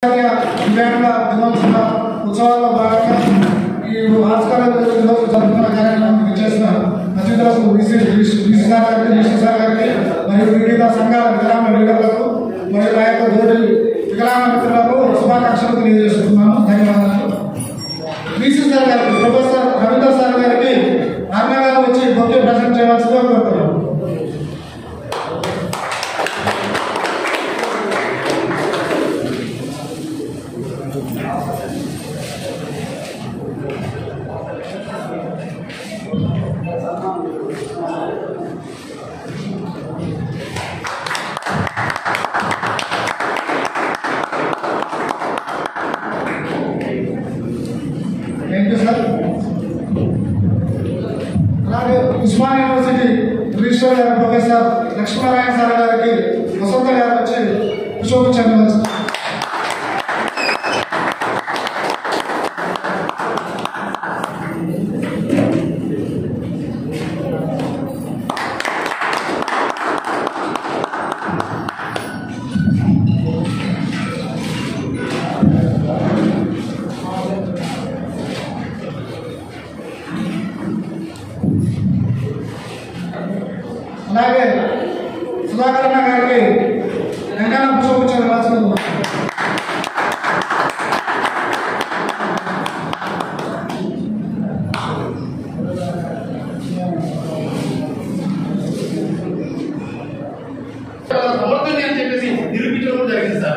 దివ్యాంగుల దినోత్సవ ఉత్సవాల్లో భాగంగా ఈ ఆస్కార రోజు జరుపుకున్న కార్యక్రమానికి చేసిన అతిథులకు బీసీ బీసీ సార్ గారికి బీసీ సార్ గారికి మరియు వివిధ సంఘాల వికలాంగ లీడర్లకు మరియు నా యొక్క తోటి వికలాంగ మిత్రులకు శుభాకాంక్షలు తెలియజేస్తున్నాను ధన్యవాదాలు బీసీ సార్ గారికి ప్రొఫెసర్ రవీంద్ర సార్ గారికి ఆత్మగారు వచ్చి భక్తి ప్రజెంట్ చేయవలసిందిగా కోరుతున్నాను థ్యాంక్ యూ సార్ అలాగే ఉస్మాన్ యూనివర్సిటీ రిజిస్టర్ గారి ప్రొఫెసర్ లక్ష్మీనారాయణ సార్ గారికి వసంత గారు వచ్చి పుష్పించండి అలాగే సుధాకర్ అన్న గారికి వెంకన్న పుష్పించండి రాసుకుంటున్నాం సమర్థుని అని చెప్పేసి నిరూపించడం కూడా జరిగింది సార్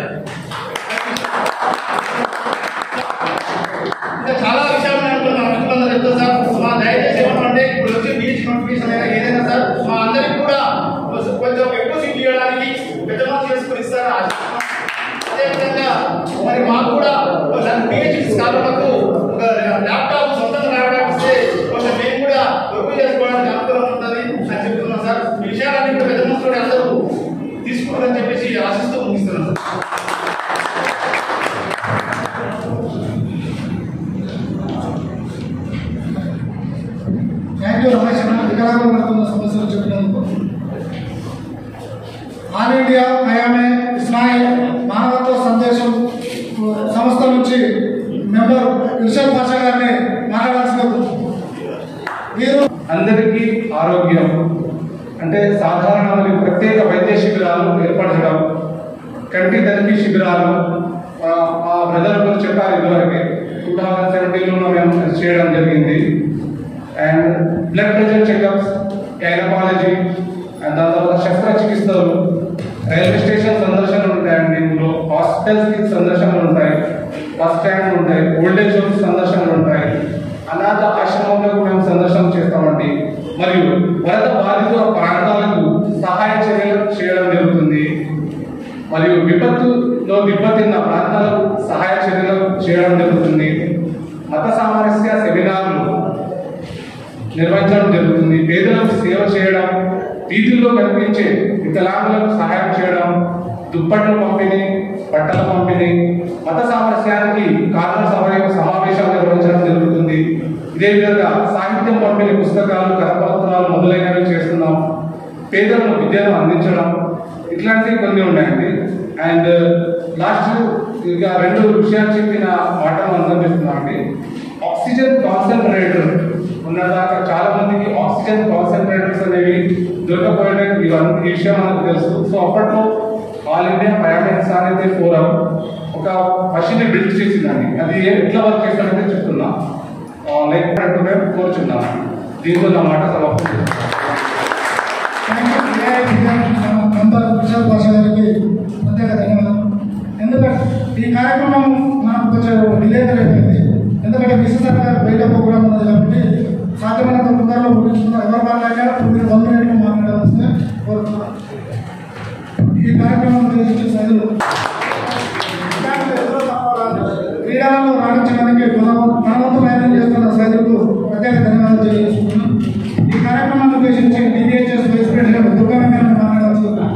ఇంకా చాలా విషయాలు నేను అనుకున్నా మిత్రులందరూ చెప్తాను సార్ మా దయచేసి ఏమంటే ఇప్పుడు వచ్చే బీచ్ నోటిఫికేషన్ అయినా ఏదైనా సార్ మా అందరికి కూడా కొంచెం ఎక్కువ సీట్లు ఇవ్వడానికి పెద్ద మనసు చేసుకుని ఇస్తారా అదేవిధంగా మరి మాకు కూడా పిహెచ్డి స్కాలర్లకు ఒక ల్యాప్టాప్ సొంతంగా రావడానికి ఇస్తే కొంచెం మేము కూడా వర్క్ చేసుకోవడానికి అనుకూలం ఉంటుంది అని చెప్తున్నాం సార్ ఈ విషయాలన్నీ కూడా పెద్ద మనసులో అందరూ తీసుకుంటారని చెప్పేసి ఆశిస్తూ ముగిస్తున్నాను సార్ థ్యాంక్ యూ రమేష్ అన్న వికలాంగులు పడుతున్న సమస్యలు చెప్పినందుకు ఆల్ ఇండియా ఐఎంఏ ఇస్మాయిల్ మానవత్వ సందేశం సంస్థ నుంచి మెంబర్ ఇర్షద్ పాషా గారిని మాట్లాడాల్సిన మీరు అందరికీ ఆరోగ్యం అంటే సాధారణ మరియు ప్రత్యేక వైద్య శిబిరాలు ఏర్పరచడం కంటి తనిఖీ శిబిరాలు ఆ, ఆ బ్రదర్ గురించి చెప్పారు ఇదివరకే టూ థౌజండ్ సెవెంటీన్లో మేము చేయడం జరిగింది and blood pressure checkups gynaecology and దాని తర్వాత శస్త్రచికిత్సలు రైల్వే స్టేషన్ సందర్శనలు ఉంటాయండి ఇందులో హాస్పిటల్స్కి సందర్శనలు ఉంటాయి బస్ స్టాండ్లు ఉంటాయి ఓల్డేజ్ హోమ్స్ సందర్శనలు ఉంటాయి అనాథ ఆశ్రమంలో మేము సందర్శన చేస్తామండి మరియు వరద బాధిత ప్రాంతాలకు సహాయ చర్యలు చేయడం జరుగుతుంది మరియు విపత్తులో దెబ్బతిన్న ప్రాంతాలకు సహాయ చర్యలు చేయడం జరుగుతుంది మత సామరస్య సెమినార్లు నిర్వహించడం జరుగుతుంది పేదలకు సేవ చేయడం వీధుల్లో కనిపించే వికలాంగులకు సహాయం చేయడం దుప్పట్ల పంపిణీ బట్టల పంపిణీ మత సామరస్యానికి కారణ సమయ సమావేశాలు నిర్వహించడం జరుగుతుంది ఇదే విధంగా సాహిత్యం పంపిణీ పుస్తకాలు కరపత్రాలు మొదలైనవి చేస్తున్నాం పేదలకు విద్యను అందించడం ఇట్లాంటివి కొన్ని ఉన్నాయండి అండ్ లాస్ట్ ఇక రెండు విషయాలు చెప్పిన మాటలు అర్థం చేస్తున్నాం అండి ఆక్సిజన్ కాన్సన్ట్రేటర్ ఉన్నదాకా చాలా మందికి ఆక్సిజన్ కాన్సన్ట్రేటర్స్ అనేవి దొరకపోవడం ఇవన్నీ ఈ విషయం మనకు తెలుసు సో అప్పట్లో ఆల్ ఇండియా బయోమెడిక్స్ అనేది ఫోరం ఒక మషిన్ బిల్డ్ చేసిందండి అది ఎట్లా వర్క్ చేస్తానంటే చెప్తున్నా లైక్ అంటూనే కోరుచున్నాను దీంతో నా మాట సమాప్తం చేస్తున్నాను మెంబర్ ఇర్షద్ పాషా గారికి ప్రత్యేక ధన్యవాదాలు ఎందుకంటే ఈ కార్యక్రమం మనకు కొంచెం డిలే అయిపోయింది ఎందుకంటే విశ్వసార్ గారు బయట ప్రోగ్రామ్ ఉన్నది కాబట్టి సాధ్యమైనంత తొందరలో ముగించుకున్న ఎవరు మాట్లాడినా మీరు వన్ మినిట్లో మాట్లాడాల్సిందే కోరుతున్నాను ఈ కార్యక్రమం ఉద్దేశించి సైదులు క్రీడలలో రాణించడానికి మన మన వంతు ప్రయత్నం చేస్తున్న సైదులకు ప్రత్యేక ధన్యవాదాలు తెలియజేస్తున్నాను ఈ కార్యక్రమాన్ని ఉద్దేశించి డిడిహెచ్ఎస్ వైస్ ప్రెసిడెంట్ దుర్గానందన్ మాట్లాడాల్సింది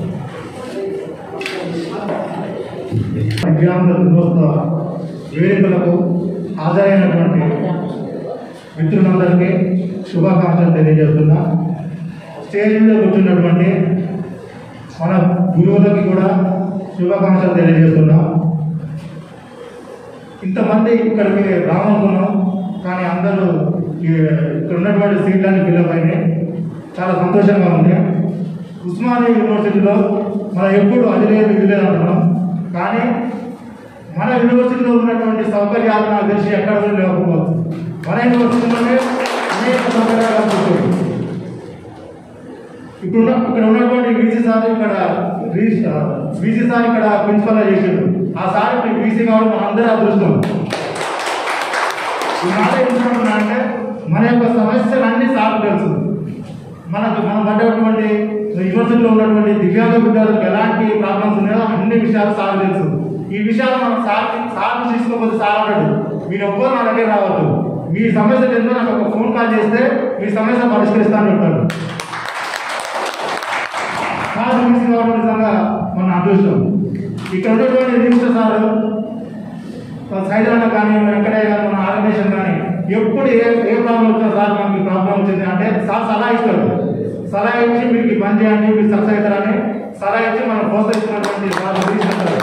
వికలాంగుల దినోత్సవ వేడుకలకు హాజరైనటువంటి మిత్రులందరికీ శుభాకాంక్షలు తెలియజేస్తున్నా స్టేజ్ మీద కూర్చున్నటువంటి మన గురువులకి కూడా శుభాకాంక్షలు తెలియజేస్తున్నా ఇంతమంది ఇక్కడికి రామనుకున్నాం కానీ అందరూ ఈ ఇక్కడ ఉన్నటువంటి సీట్లన్నీ ఫిల్అప్ అయినాయి చాలా సంతోషంగా ఉంది ఉస్మానియా యూనివర్సిటీలో మనం ఎప్పుడు అది లేదు ఇది లేదు అంటున్నాం కానీ మన యూనివర్సిటీలో ఉన్నటువంటి సౌకర్యాలు నాకు తెలిసి ఎక్కడ కూడా లేకపోవచ్చు మన యూనివర్సిటీలోనే అనేక సౌకర్యాలు కల్పిస్తుంది ఇప్పుడు ఉన్న- ఇక్కడ ఉన్నటువంటి బీసీ సార్ ఇక్కడ బీసీ సార్ ఇక్కడ ప్రిన్సిపల్ చేసిండు ఆ సార్ ఇప్పుడు బీసీ కావడం మన అందరూ అదృష్టం ఈ మాట ఎందుకంటున్నా అంటే మన యొక్క సమస్యలు అన్ని సార్ తెలుసు మనకు మనం పడ్డటువంటి యూనివర్సిటీలో ఉన్నటువంటి దివ్యాంగ విద్యార్థులకు ఎలాంటి ప్రాబ్లమ్స్ ఉన్నాయో అన్ని విషయాలు సార్ తెలుసు ఈ విషయాలు మనం సార్ సార్ తీసుకోకపోతే సార్ అంటాడు మీరు ఎవ్వరు నా దగ్గర రావద్దు మీ సమస్యలు ఏందో నాకు ఒక ఫోన్ కాల్ చేస్తే మీ సమస్య పరిష్కరిస్తాను చెప్తాడు సార్ తీసుకోవడం నిజంగా మన అదృష్టం ఇక్కడ ఉన్నటువంటి రిజిస్టర్ సార్ సైజాన కానీ వెంకటయ్య కానీ మన ఆర్గనైజేషన్ కానీ ఎప్పుడు ఏ ఏ ప్రాబ్లం వచ్చినా సార్ మనకి ప్రాబ్లం వచ్చింది అంటే సార్ సలహా ఇస్తాడు సలహా ఇచ్చి మీకు ఈ పని చేయండి మీరు సక్సెస్ అవుతారని సలహా ఇచ్చి మనం ప్రోత్సహిస్తున్నటువంటి సార్ తీసుకుంటారు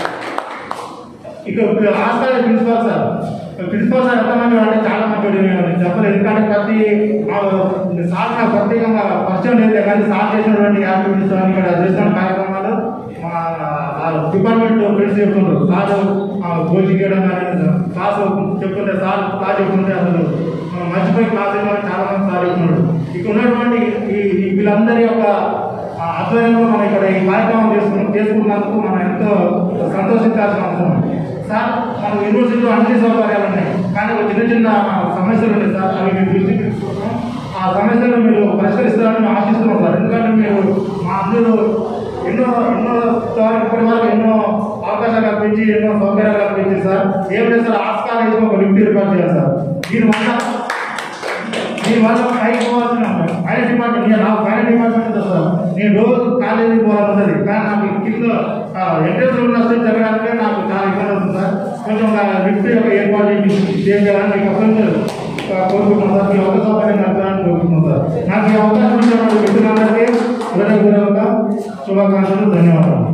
ఇక hostel principal sir principal sir ఎంత మంది అంటే చాలా మంది నేను చెప్పలేదు ఎందుకంటే ప్రతి ఆ, సార్ నాకు ప్రత్యేకంగా పరిచయం లేదు కానీ సార్ చేసినటువంటి యాక్టివిటీస్ కానీ ఇక్కడ చేస్తున్న కార్యక్రమాలు మా ఆ డిపార్ట్మెంట్ ఫ్రెండ్స్ చెప్తుండ్రు సార్ కోచింగ్ చేయడం కానీ క్లాస్ చెప్తుంటే సార్ క్లాస్ చెప్తుంటే అసలు మనం మర్చిపోయి క్లాస్ అయినా చాలా మంది సార్ చెప్తున్నాడు ఇక్కడ ఉన్నటువంటి ఈ ఈ వీళ్ళందరి యొక్క ఆ ఆధ్వర్యంలో మనం ఇక్కడ ఈ కార్యక్రమం చేసుకున్నాం చేసుకున్నందుకు మనం ఎంతో సంతోషించాల్సిన అవసరం సార్ మన యూనివర్సిటీలో అన్ని సౌకర్యాలు ఉన్నాయి కానీ ఒక చిన్న చిన్న సమస్యలు ఉన్నాయి సార్ అవి మీరు దృష్టికి తీసుకుంటాం ఆ సమస్యలు మీరు పరిష్కరిస్తారని మేము ఆశిస్తున్నాం సార్ ఎందుకంటే మీరు మా అందరూ ఎన్నో ఎన్నో సార్ ఇప్పటి వరకు ఎన్నో అవకాశాలు కల్పించి ఎన్నో సౌకర్యాలు కల్పించి సార్ ఏం లేదు సార్ ఆర్ట్స్ కాలేజ్ ఒక లిఫ్ట్ ఏర్పాటు చేయాలి సార్ దీనివల్ల దీనివల్ల పైకి పోవాల్సిన ఫైర్ డిపార్ట్మెంట్ నేను నాకు ఫైర్ డిపార్ట్మెంట్ ఉంది సార్ నేను రోజు కాలేజీకి పోవాలన్నది కానీ నాకు కింద ఎంట్రెన్స్ ఉన్న వస్తే జరగడానికి నాకు చాలా ఇబ్బంది అవుతుంది సార్ కొంచెం లిఫ్ట్ యొక్క ఏర్పాటు చేయాలని మీకు కొంచెం కోరుకుంటున్నాను సార్ మీ ఒక సౌకర్యం నడపాలని కోరుకుంటున్నాను సార్ నాకు ఈ అవకాశం ఇచ్చినటువంటి మిత్రులందరికీ హృదయపూర్వక శుభాకాంక్షలు ధన్యవాదాలు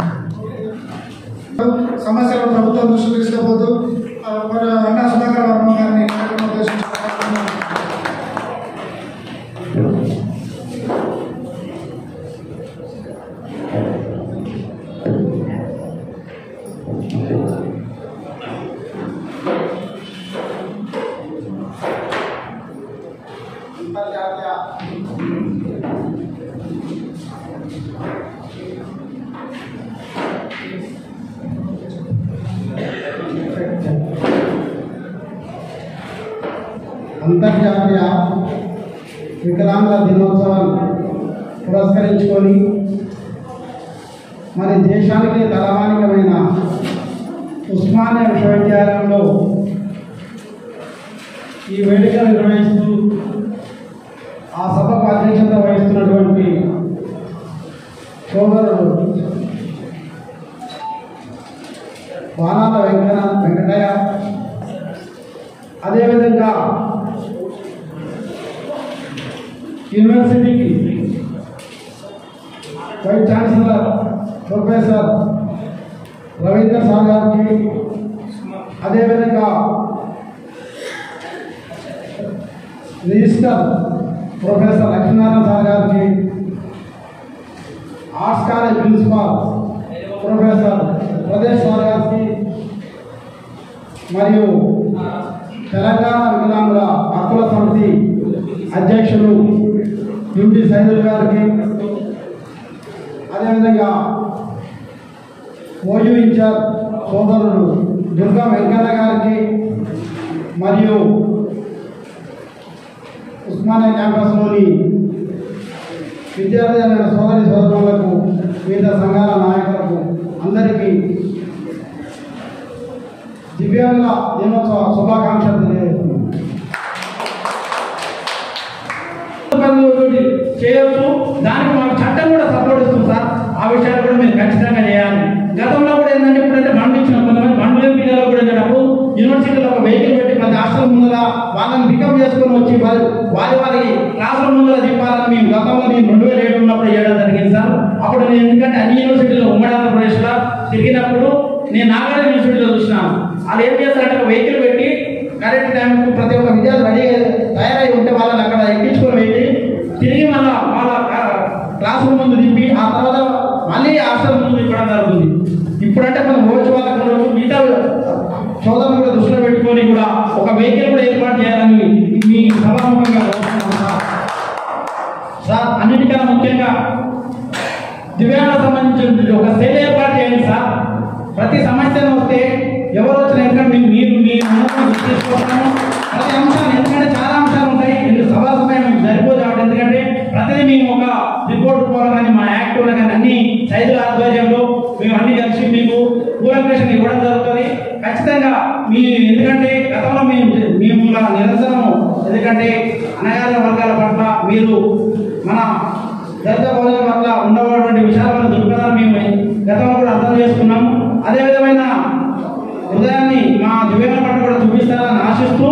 సమస్యలు ప్రభుత్వం దృష్టి తీసుకుపోతూ ఆ, మరి అన్న సుధాకర్ వర్మ గారిని కార్యక్రమం ఉద్దేశించి అంతర్జాతీయ వికలాంగుల దినోత్సవాన్ని పురస్కరించుకొని మరి దేశానికి తలమానికమైన ఉస్మానియా విశ్వవిద్యాలయంలో ఈ వేడుకలు నిర్వహిస్తూ ఆ సభకు అధ్యక్షత వహిస్తున్నటువంటి సోదరుడు వానాల వెంకట వెంకటయ్య అదేవిధంగా యూనివర్సిటీకి vice chancellor professor Ravindra sir గారికి అదేవిధంగా రిజిస్టర్ ప్రొఫెసర్ లక్ష్మీనారాయణ సార్ గారికి arts college principal professor Pradesh sir గారికి మరియు తెలంగాణ వికలాంగుల హక్కుల సమితి అధ్యక్షులు డ్యూటీ సైదుల్ గారికి అదేవిధంగా ఓయూ ఇన్ఛార్జ్ సోదరుడు దుర్గా వెంకన్న గారికి మరియు ఉస్మానియా క్యాంపస్లోని విద్యార్థులైన సోదరి సోదరులకు వివిధ సంఘాల నాయకులకు అందరికీ దివ్యాంగ దినోత్సవ శుభాకాంక్షలు తెలియజేస్తున్నాను పనులతోటి చేయొచ్చు దానికి మాకు చట్టం కూడా సపోర్ట్ ఇస్తుంది సార్ ఆ విషయాలు కూడా మీరు ఖచ్చితంగా చేయాలి గతంలో కూడా ఏంటంటే ఇప్పుడంటే బండ్లు ఇచ్చిన కొంతమంది బండ్లు పిల్లలు కూడా వెళ్ళినప్పుడు యూనివర్సిటీలో ఒక వెహికల్ పెట్టి ప్రతి హాస్టల్ ముందర వాళ్ళని పికప్ చేసుకొని వచ్చి వారి వారి వారి క్లాసుల ముందర చెప్పాలని మేము గతంలో నేను రెండు వేల ఏడు ఉన్నప్పుడు చేయడం జరిగింది సార్ అప్పుడు నేను ఎందుకంటే అన్ని యూనివర్సిటీలో ఉమ్మడి ఆంధ్రప్రదేశ్లో తిరిగినప్పుడు నేను నాగార్జున యూనివర్సిటీలో చూసినాను వాళ్ళు ఏం చేస్తారంటే ఒక వెహికల్ పెట్టి కరెక్ట్ టైంకు ప్రతి ఒక్క విద్యార్థి రెడీ తయారై ఉంటే వాళ్ళని అక్కడ ఎక్కించుకొని వెళ్ళి తిరిగి మళ్ళా వాళ్ళ క్లాస్ రూమ్ ముందు దింపి ఆ తర్వాత మళ్ళీ హాస్టల్ ముందు ఇవ్వడం జరుగుతుంది ఇప్పుడంటే మనం ఓచు వాళ్ళకు ఉండవచ్చు, మిగతా సోదరులు కూడా దృష్టిలో పెట్టుకొని కూడా ఒక వెహికల్ కూడా ఏర్పాటు చేయాలని మీ సభాముఖంగా కోరుతున్నాను సార్. సార్ అన్నిటికన్నా ముఖ్యంగా దివ్యాంగ సంబంధించిన ఒక సెల్ ఏర్పాటు చేయండి సార్ ప్రతి సమస్యను వస్తే ఎవరు వచ్చిన ఎందుకంటే మీ- మీరు మీ అనుభవం తీసుకుంటాను ప్రతి అంశాలు ఎందుకంటే చాలా అంశాలు ఉంటాయి ఎందుకు సభా సమయం మీకు సరిపోదు కాబట్టి ఎందుకంటే ప్రతిదీ మేము ఒక రిపోర్ట్ కూడా కానీ మా యాక్ట్ కూడా కానీ అన్ని సైజుల ఆధ్వర్యంలో మేము అన్ని కలిసి మీకు కూలంకషన్ ఇవ్వడం జరుగుతుంది ఖచ్చితంగా మీ ఎందుకంటే గతంలో మేము మేము ఇలా నిరంతరం ఎందుకంటే అనగారిన వర్గాల పట్ల మీరు మన దళిత బహుజన పట్ల ఉండేటువంటి విషయాలను దృక్పథాలు మేము గతంలో కూడా అర్థం చేసుకున్నాము అదే విధమైన హృదయాన్ని మా దివ్యాంగ పట్ల కూడా చూపిస్తారని ఆశిస్తూ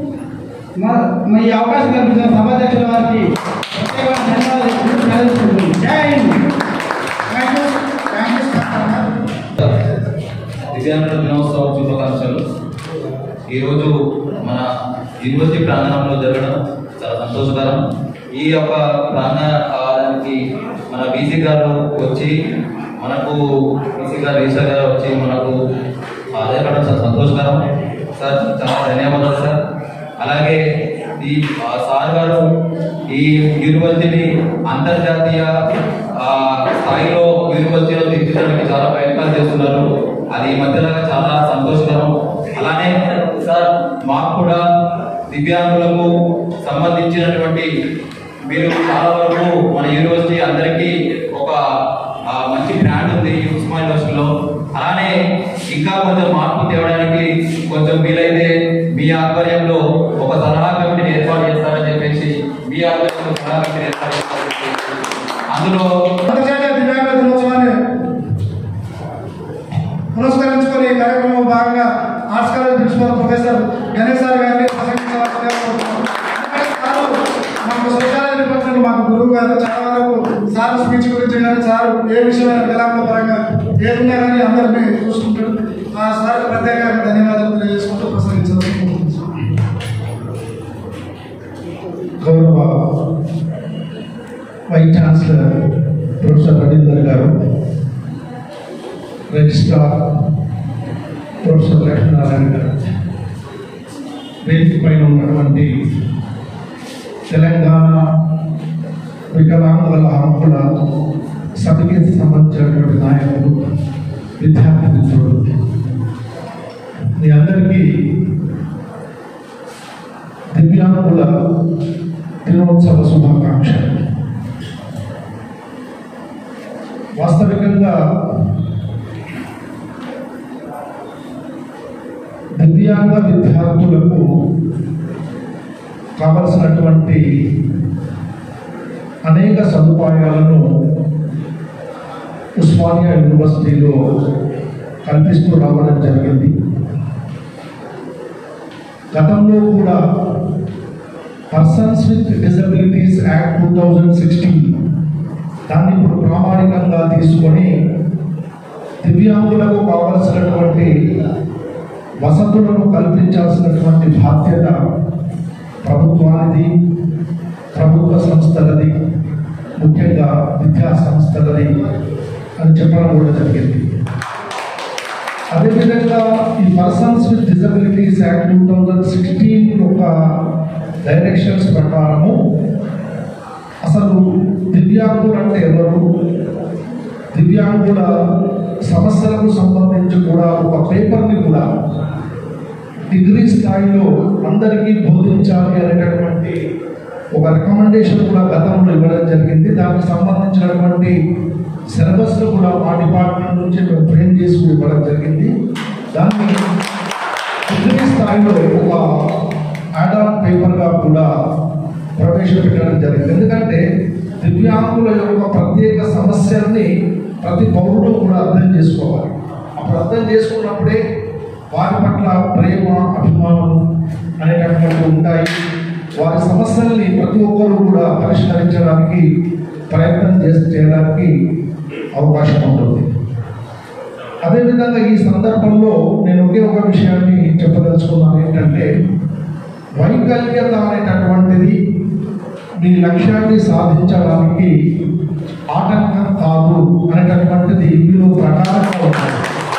మ- మా ఈ అవకాశం కల్పించిన సభాధ్యక్షుల వారికి ప్రత్యేకమైన ధన్యవాదాలు తెలుపుకుంటున్నాను. Jai Hind thank you thank you sir దివ్యాంగుల దినోత్సవం శుభాకాంక్షలు ఈరోజు మన యూనివర్సిటీ ప్రాంగణంలో జరగడం చాలా సంతోషకరం ఈ యొక్క ప్రాంగణానికి మన బీసీ గారు వచ్చి మనకు బీసీ గారు ఈశ్వర్ గారు వచ్చి మనకు ఆదాయపడడం చాలా సంతోషకరం సార్ చాలా ధన్యవాదాలు సార్ అలాగే ఈ ఆ, సార్ గారు ఈ యూనివర్సిటీని అంతర్జాతీయ ఆ, స్థాయిలో యూనివర్సిటీలో తీర్చడానికి చాలా ప్రయత్నాలు చేస్తున్నారు అది ఈ మధ్యలో చాలా సంతోషకరం అలానే సార్ మాకు కూడా దివ్యాంగులకు సంబంధించినటువంటి మీరు చాలా వరకు మన యూనివర్సిటీ అందరికీ ఒక ఆ, మంచి బ్రాండ్ ఉంది ఉస్మా యూనివర్సిటీలో అలానే ఇంకా కొంచెం మార్పు తేవడానికి కొంచెం వీలైతే మీ ఆధ్వర్యంలో ఒక సలహా కమిటీని ఏర్పాటు చేస్తారని చెప్పేసి మీ ఆధ్వర్యంలో సలహా కమిటీని ఏర్పాటు చేస్తారని చెప్పేసి అందులో అంతర్జాతీయ దివ్యాంగ దినోత్సవాన్ని పురస్కరించుకొని ఈ కార్యక్రమంలో భాగంగా arts college principal professor Ganesh sir గారిని ప్రసంగించవలసిందిగా కోరుతున్నాను. ఎందుకంటే సారు మాకు సోషాలజీ డిపార్ట్మెంట్ మాకు గురువు గారు చాలా వరకు సార్ స్పీచ్ గురించి కానీ సార్ ఏ విషయమైన విలాంగ పరంగా ఏదున్నా కానీ అందరినీ చూసుకుంటాడు ఆ సార్ ప్రత్యేకంగా ధన్యవాదాలు తెలియజేసుకుంటూ ప్రసంగించాలని కోరుతున్నాను. గౌరవ వైస్ ఛాన్సలర్ ప్రొఫెసర్ రవీందర్ గారు రిజిస్ట్రార్ ప్రొఫెసర్ లక్ష్మీనారాయణ గారు వేదిక పైన ఉన్నటువంటి తెలంగాణ వికలాంగుల హక్కుల సభకి సంబంధించినటువంటి నాయకులు విద్యార్థి మిత్రులు మీ అందరికీ దివ్యాంగుల దినోత్సవ శుభాకాంక్షలు వాస్తవికంగా దివ్యాంగ విద్యార్థులకు కావలసినటువంటి అనేక సదుపాయాలను ఉస్మానియా యూనివర్సిటీలో కల్పిస్తూ రావడం జరిగింది గతంలో కూడా persons with disabilities act two thousand sixteen దాన్ని ఇప్పుడు ప్రామాణికంగా తీసుకొని దివ్యాంగులకు కావలసినటువంటి వసతులను కల్పించాల్సినటువంటి బాధ్యత ప్రభుత్వానిది ప్రభుత్వ సంస్థలది ముఖ్యంగా విద్యా సంస్థలది అని చెప్పడం కూడా జరిగింది అదేవిధంగా ఈ persons with disabilities act two thousand sixteen యొక్క డైరెక్షన్స్ ప్రకారము అసలు దివ్యాంగులు అంటే ఎవరు దివ్యాంగుల సమస్యలకు సంబంధించి కూడా ఒక పేపర్ని కూడా డిగ్రీ స్థాయిలో అందరికీ బోధించాలి అనేటటువంటి ఒక రికమెండేషన్ కూడా గతంలో ఇవ్వడం జరిగింది దానికి సంబంధించినటువంటి సిలబస్ కూడా మా డిపార్ట్మెంట్ నుంచి మేము ఫ్రేమ్ చేసి ఇవ్వడం జరిగింది దాన్ని డిగ్రీ స్థాయిలో ఒక యాడాన్ పేపర్గా కూడా ప్రవేశపెట్టడం జరిగింది ఎందుకంటే దివ్యాంగుల యొక్క ప్రత్యేక సమస్యల్ని ప్రతి పౌరుడు కూడా అర్థం చేసుకోవాలి అప్పుడు అర్థం చేసుకున్నప్పుడే వారి పట్ల ప్రేమ అభిమానం అనేటటువంటి ఉంటాయి వారి సమస్యల్ని ప్రతి ఒక్కరు కూడా పరిష్కరించడానికి ప్రయత్నం చేసి చేయడానికి అవకాశం ఉంటుంది అదేవిధంగా ఈ సందర్భంలో నేను ఒకే ఒక విషయాన్ని చెప్పదలుచుకున్నాను ఏంటంటే వైకల్యత అనేటటువంటిది మీ లక్ష్యాన్ని సాధించడానికి ఆటంకం కాదు అనేటటువంటిది మీరు ప్రకారంగా ఉంటారు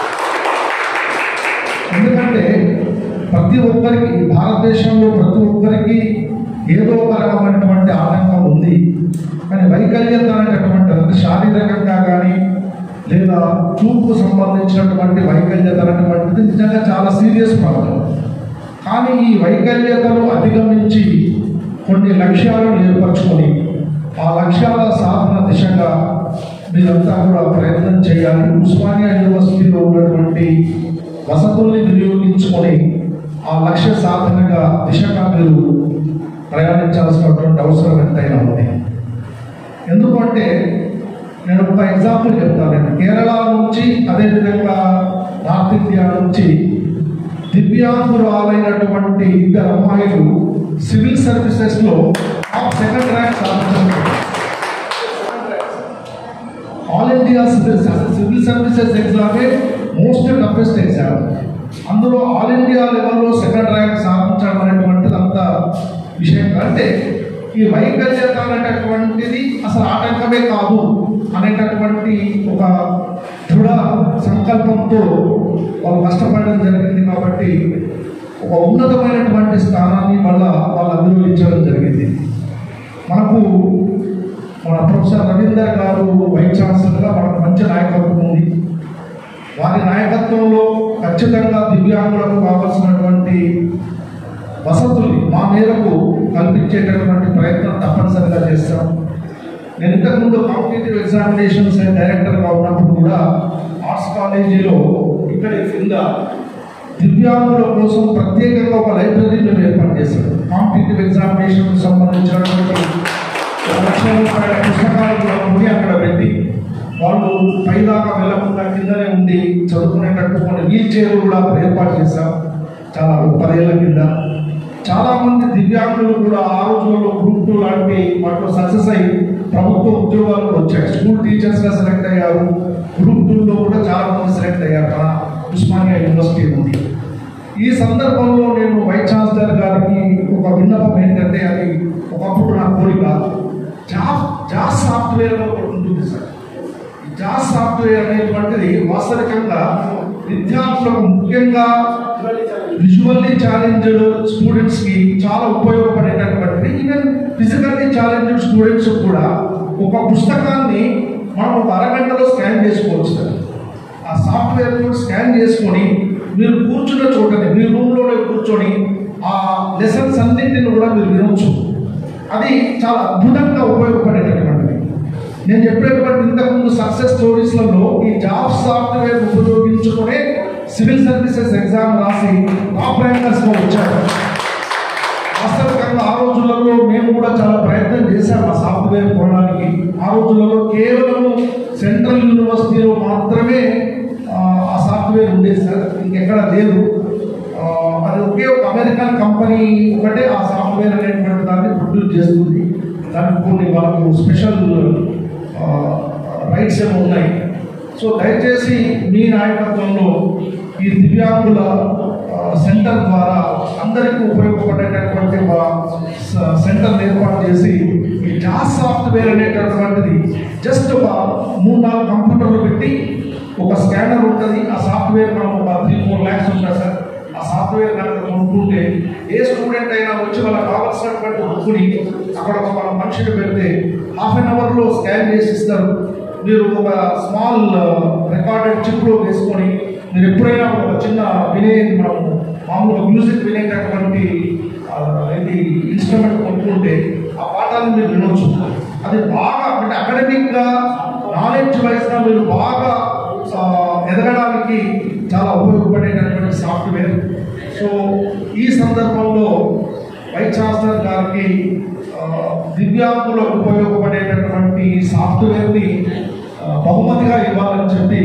ఎందుకంటే ప్రతి ఒక్కరికి ఈ భారతదేశంలో ప్రతి ఒక్కరికి ఏదో ఒక రకమైనటువంటి ఆటంకం ఉంది కానీ వైకల్యత అనేటటువంటి అంటే శారీరకంగా కానీ లేదా చూపు సంబంధించినటువంటి వైకల్యత అనేటువంటిది నిజంగా చాలా సీరియస్ ప్రాబ్లం కానీ ఈ వైకల్యతను అధిగమించి కొన్ని లక్ష్యాలను ఏర్పరచుకొని ఆ లక్ష్యాల సాధన దిశగా మీరంతా కూడా ప్రయత్నం చేయాలి ఉస్మానియా యూనివర్సిటీలో ఉన్నటువంటి వసతుల్ని వినియోగించుకొని ఆ లక్ష్య సాధనగా దిశగా మీరు ప్రయాణించాల్సినటువంటి అవసరం ఎంతైనా ఉంది ఎందుకంటే నేను ఒక ఎగ్జాంపుల్ చెప్తాను నేను కేరళ నుంచి అదేవిధంగా నార్త్ ఇండియా నుంచి దివ్యాంగురాలైనటువంటి ఇద్దరు అమ్మాయిలు సివిల్ సర్వీసెస్లో టాప్ సెకండ్ ర్యాంక్ సాధించారు all India civil civil services ఎగ్జామే మోస్ట్ టఫెస్ట్ ఎగ్జామ్ అందులో ఆల్ ఇండియా లెవెల్లో సెకండ్ ర్యాంక్ సాధించడం అనేటువంటిది అంత విషయం అంటే ఈ వైకల్యత అనేటటువంటిది అసలు ఆటంకమే కాదు అనేటటువంటి ఒక దృఢ సంకల్పంతో వాళ్ళు కష్టపడడం జరిగింది కాబట్టి ఒక ఉన్నతమైనటువంటి స్థానాన్ని మళ్ళా వాళ్ళు అభివృద్ధించడం జరిగింది మనకు మన ప్రొఫెసర్ రవీందర్ గారు వైస్ ఛాన్సలర్గా మనకు మంచి నాయకత్వం ఉంది వారి నాయకత్వంలో ఖచ్చితంగా దివ్యాంగులకు కావాల్సినటువంటి వసతుల్ని మా మేరకు కల్పించేటటువంటి ప్రయత్నం తప్పనిసరిగా చేస్తాం నేను ఇంతకుముందు కాంపిటేటివ్ ఎగ్జామినేషన్స్ డైరెక్టర్గా ఉన్నప్పుడు కూడా ఆర్ట్స్ కాలేజీలో ఇక్కడ కింద దివ్యాంగుల కోసం ప్రత్యేకంగా ఒక లైబ్రరీ మేము ఏర్పాటు చేస్తాం కాంపిటేటివ్ ఎగ్జామినేషన్ సంబంధించినటువంటి ఒక లక్ష రూపాయల పుస్తకాలు కూడా కొని అక్కడ పెట్టి వాళ్ళు పైదాకా వెళ్లకుండా కిందనే ఉండి చదువుకునేటట్టు కొన్ని వీల్ చైర్లు కూడా ఏర్పాటు చేశాం చాలా పదేళ్ల కింద చాలా మంది దివ్యాంగులు కూడా ఆ రోజుల్లో గ్రూప్ టూ లాంటి వాటిలో సక్సెస్ అయ్యి ప్రభుత్వ ఉద్యోగాలు వచ్చాయి స్కూల్ టీచర్స్ గా సెలెక్ట్ అయ్యారు గ్రూప్ టూలో కూడా చాలా మంది సెలెక్ట్ అయ్యారు మన ఉస్మానియా యూనివర్సిటీ ఉంది ఈ సందర్భంలో నేను వైస్ ఛాన్సలర్ గారికి ఒక విన్నపం ఏంటంటే అది ఒకప్పుడు నా కోరిక జాబ్ జాబ్ సాఫ్ట్వేర్ ఒకటి ఉంటుంది సార్ ఈ జాబ్ సాఫ్ట్వేర్ అనేటువంటిది వాస్తవికంగా విద్యార్థులకు ముఖ్యంగా విజువల్లీ ఛాలెంజ్డ్ స్టూడెంట్స్ కి చాలా ఉపయోగపడేటటువంటిది ఈవెన్ ఫిజికల్లీ ఛాలెంజ్డ్ స్టూడెంట్స్ కూడా ఒక పుస్తకాన్ని మనం ఒక అరగంటలో స్కాన్ చేసుకోవచ్చు సార్ ఆ సాఫ్ట్వేర్ స్కాన్ చేసుకొని మీరు కూర్చున్న చోటని మీ రూమ్లోనే కూర్చొని ఆ లెసన్స్ అన్నింటిని కూడా మీరు వినవచ్చు అది చాలా అద్భుతంగా ఉపయోగపడేటటువంటిది నేను చెప్పేటువంటి ఇంతకుముందు సక్సెస్ స్టోరీస్లలో ఈ జాబ్ సాఫ్ట్వేర్ ఉపయోగించుకునే సివిల్ సర్వీసెస్ ఎగ్జామ్ రాసి టాప్ ర్యాంకర్స్గా వచ్చారు వాస్తవికంగా ఆ రోజులలో మేము కూడా చాలా ప్రయత్నం చేశాం ఆ సాఫ్ట్వేర్ కొనడానికి ఆ రోజులలో కేవలం సెంట్రల్ యూనివర్సిటీలో మాత్రమే ఆ, ఆ సాఫ్ట్వేర్ ఉండేది సార్ ఇంకెక్కడ లేదు ఆ, అది ఒకే ఒక అమెరికన్ కంపెనీ ఒకటే ఆ సాఫ్ట్వేర్ అనేటువంటి దాన్ని ప్రొడ్యూస్ చేస్తుంది దానికి కొన్ని వాళ్ళకు స్పెషల్ రైట్స్ ఏమో ఉన్నాయి సో దయచేసి మీ నాయకత్వంలో ఈ దివ్యాంగుల ఆ, సెంటర్ ద్వారా అందరికీ ఉపయోగపడేటటువంటి ఒక స- సెంటర్ ఏర్పాటు చేసి ఈ జాస్ సాఫ్ట్వేర్ అనేటటువంటిది జస్ట్ ఒక మూడు నాలుగు కంప్యూటర్లు పెట్టి ఒక స్కానర్ ఉంటుంది ఆ సాఫ్ట్వేర్ మనం ఒక త్రీ ఫోర్ ల్యాక్స్ ఉంటుంది సార్ ఆ సాఫ్ట్వేర్ కనుక కొనుక్కుంటే ఏ స్టూడెంట్ అయినా వచ్చి వాళ్ళకి కావాల్సినటువంటి బుక్ని అక్కడ ఒక మన మనిషిని పెడితే హాఫ్ అన్ అవర్లో స్కాన్ చేసి ఇస్తారు మీరు ఒక స్మాల్ రికార్డెడ్ చిప్లో వేసుకొని మీరు ఎప్పుడైనా ఒక చిన్న వినే మనం మామూలుగా మ్యూజిక్ వినేటటువంటి ఆ, ఇది ఇన్స్ట్రుమెంట్ కొనుక్కుంటే ఆ పాఠాలను మీరు వినొచ్చు అది బాగా అంటే అకాడమిక్గా నాలెడ్జ్ వైజ్గా మీరు బాగా ఆ, ఎదగడానికి చాలా ఉపయోగపడేటటువంటి సాఫ్ట్వేర్ సో ఈ సందర్భంలో వైస్ ఛాన్సలర్ గారికి ఆ, దివ్యాంగులకు ఉపయోగపడేటటువంటి సాఫ్ట్వేర్ని ఆ, బహుమతిగా ఇవ్వాలని చెప్పి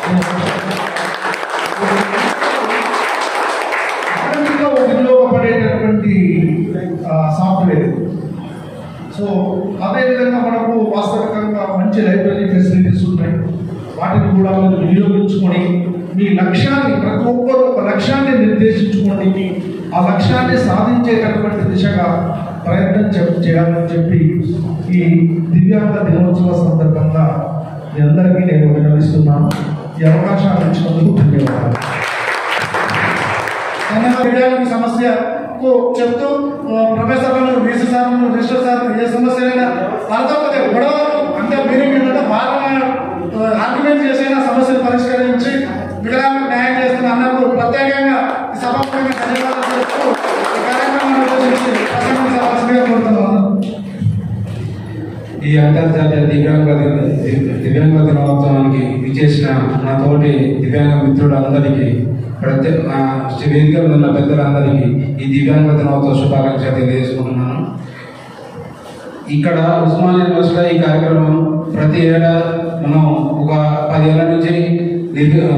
అకాడమిక్గా ఉపయోగపడేటటువంటి ఆ, సాఫ్ట్వేర్ సో అదేవిధంగా మనకు వాస్తవికంగా మంచి లైబ్రరీ ఫెసిలిటీస్ ఉన్నాయి వాటిని కూడా మీరు వినియోగించుకొని మీ లక్ష్యాన్ని ప్రతి ఒక్కరు ఒక లక్ష్యాన్ని నిర్దేశించుకోండి ఆ లక్ష్యాన్ని సాధించేటటువంటి దిశగా ప్రయత్నం చెప్- చేయాలని చెప్పి ఈ దివ్యాంగ దినోత్సవ సందర్భంగా మీ అందరికీ నేను విన్నవిస్తున్నాను ఈ అవకాశాన్ని ఇచ్చినందుకు ధన్యవాదాలు ధన్యవాదాలు సమస్యకు చెప్తూ ఆ, ప్రొఫెసర్లను బీసీ సార్లను రిజిస్టర్ సార్ ఏ సమస్య అయినా వాళ్ళతో కొద్దిగా గొడవలు అంటే మీనింగ్ ఏంటంటే వాళ్ళ ఆర్గ్యుమెంట్ చేసైనా సమస్యలు పరిష్కరించి వికలాంగులకు న్యాయం చేస్తున్న అన్నకు ప్రత్యేకంగా ఈ సభాపరంగా ధన్యవాదాలు చెప్తూ ఈ కార్యక్రమాన్ని ఉద్దేశించి ప్రసంగించవలసిందిగా కోరుతున్నాను ఈ అంతర్జాతీయ దివ్యాంగ దిన- దివ్యాంగ దినోత్సవానికి విచ్చేసిన నా తోటి దివ్యాంగ మిత్రులందరికీ ప్రతి నా వేదిక మీద ఉన్న పెద్దలందరికీ ఈ దివ్యాంగ దినోత్సవ శుభాకాంక్షలు తెలియజేసుకుంటున్నాను ఇక్కడ ఉస్మానియా యూనివర్సిటీలో ఈ కార్యక్రమం ప్రతి ఏడా మనం ఒక పదేళ్ల నుంచి నిర్వ-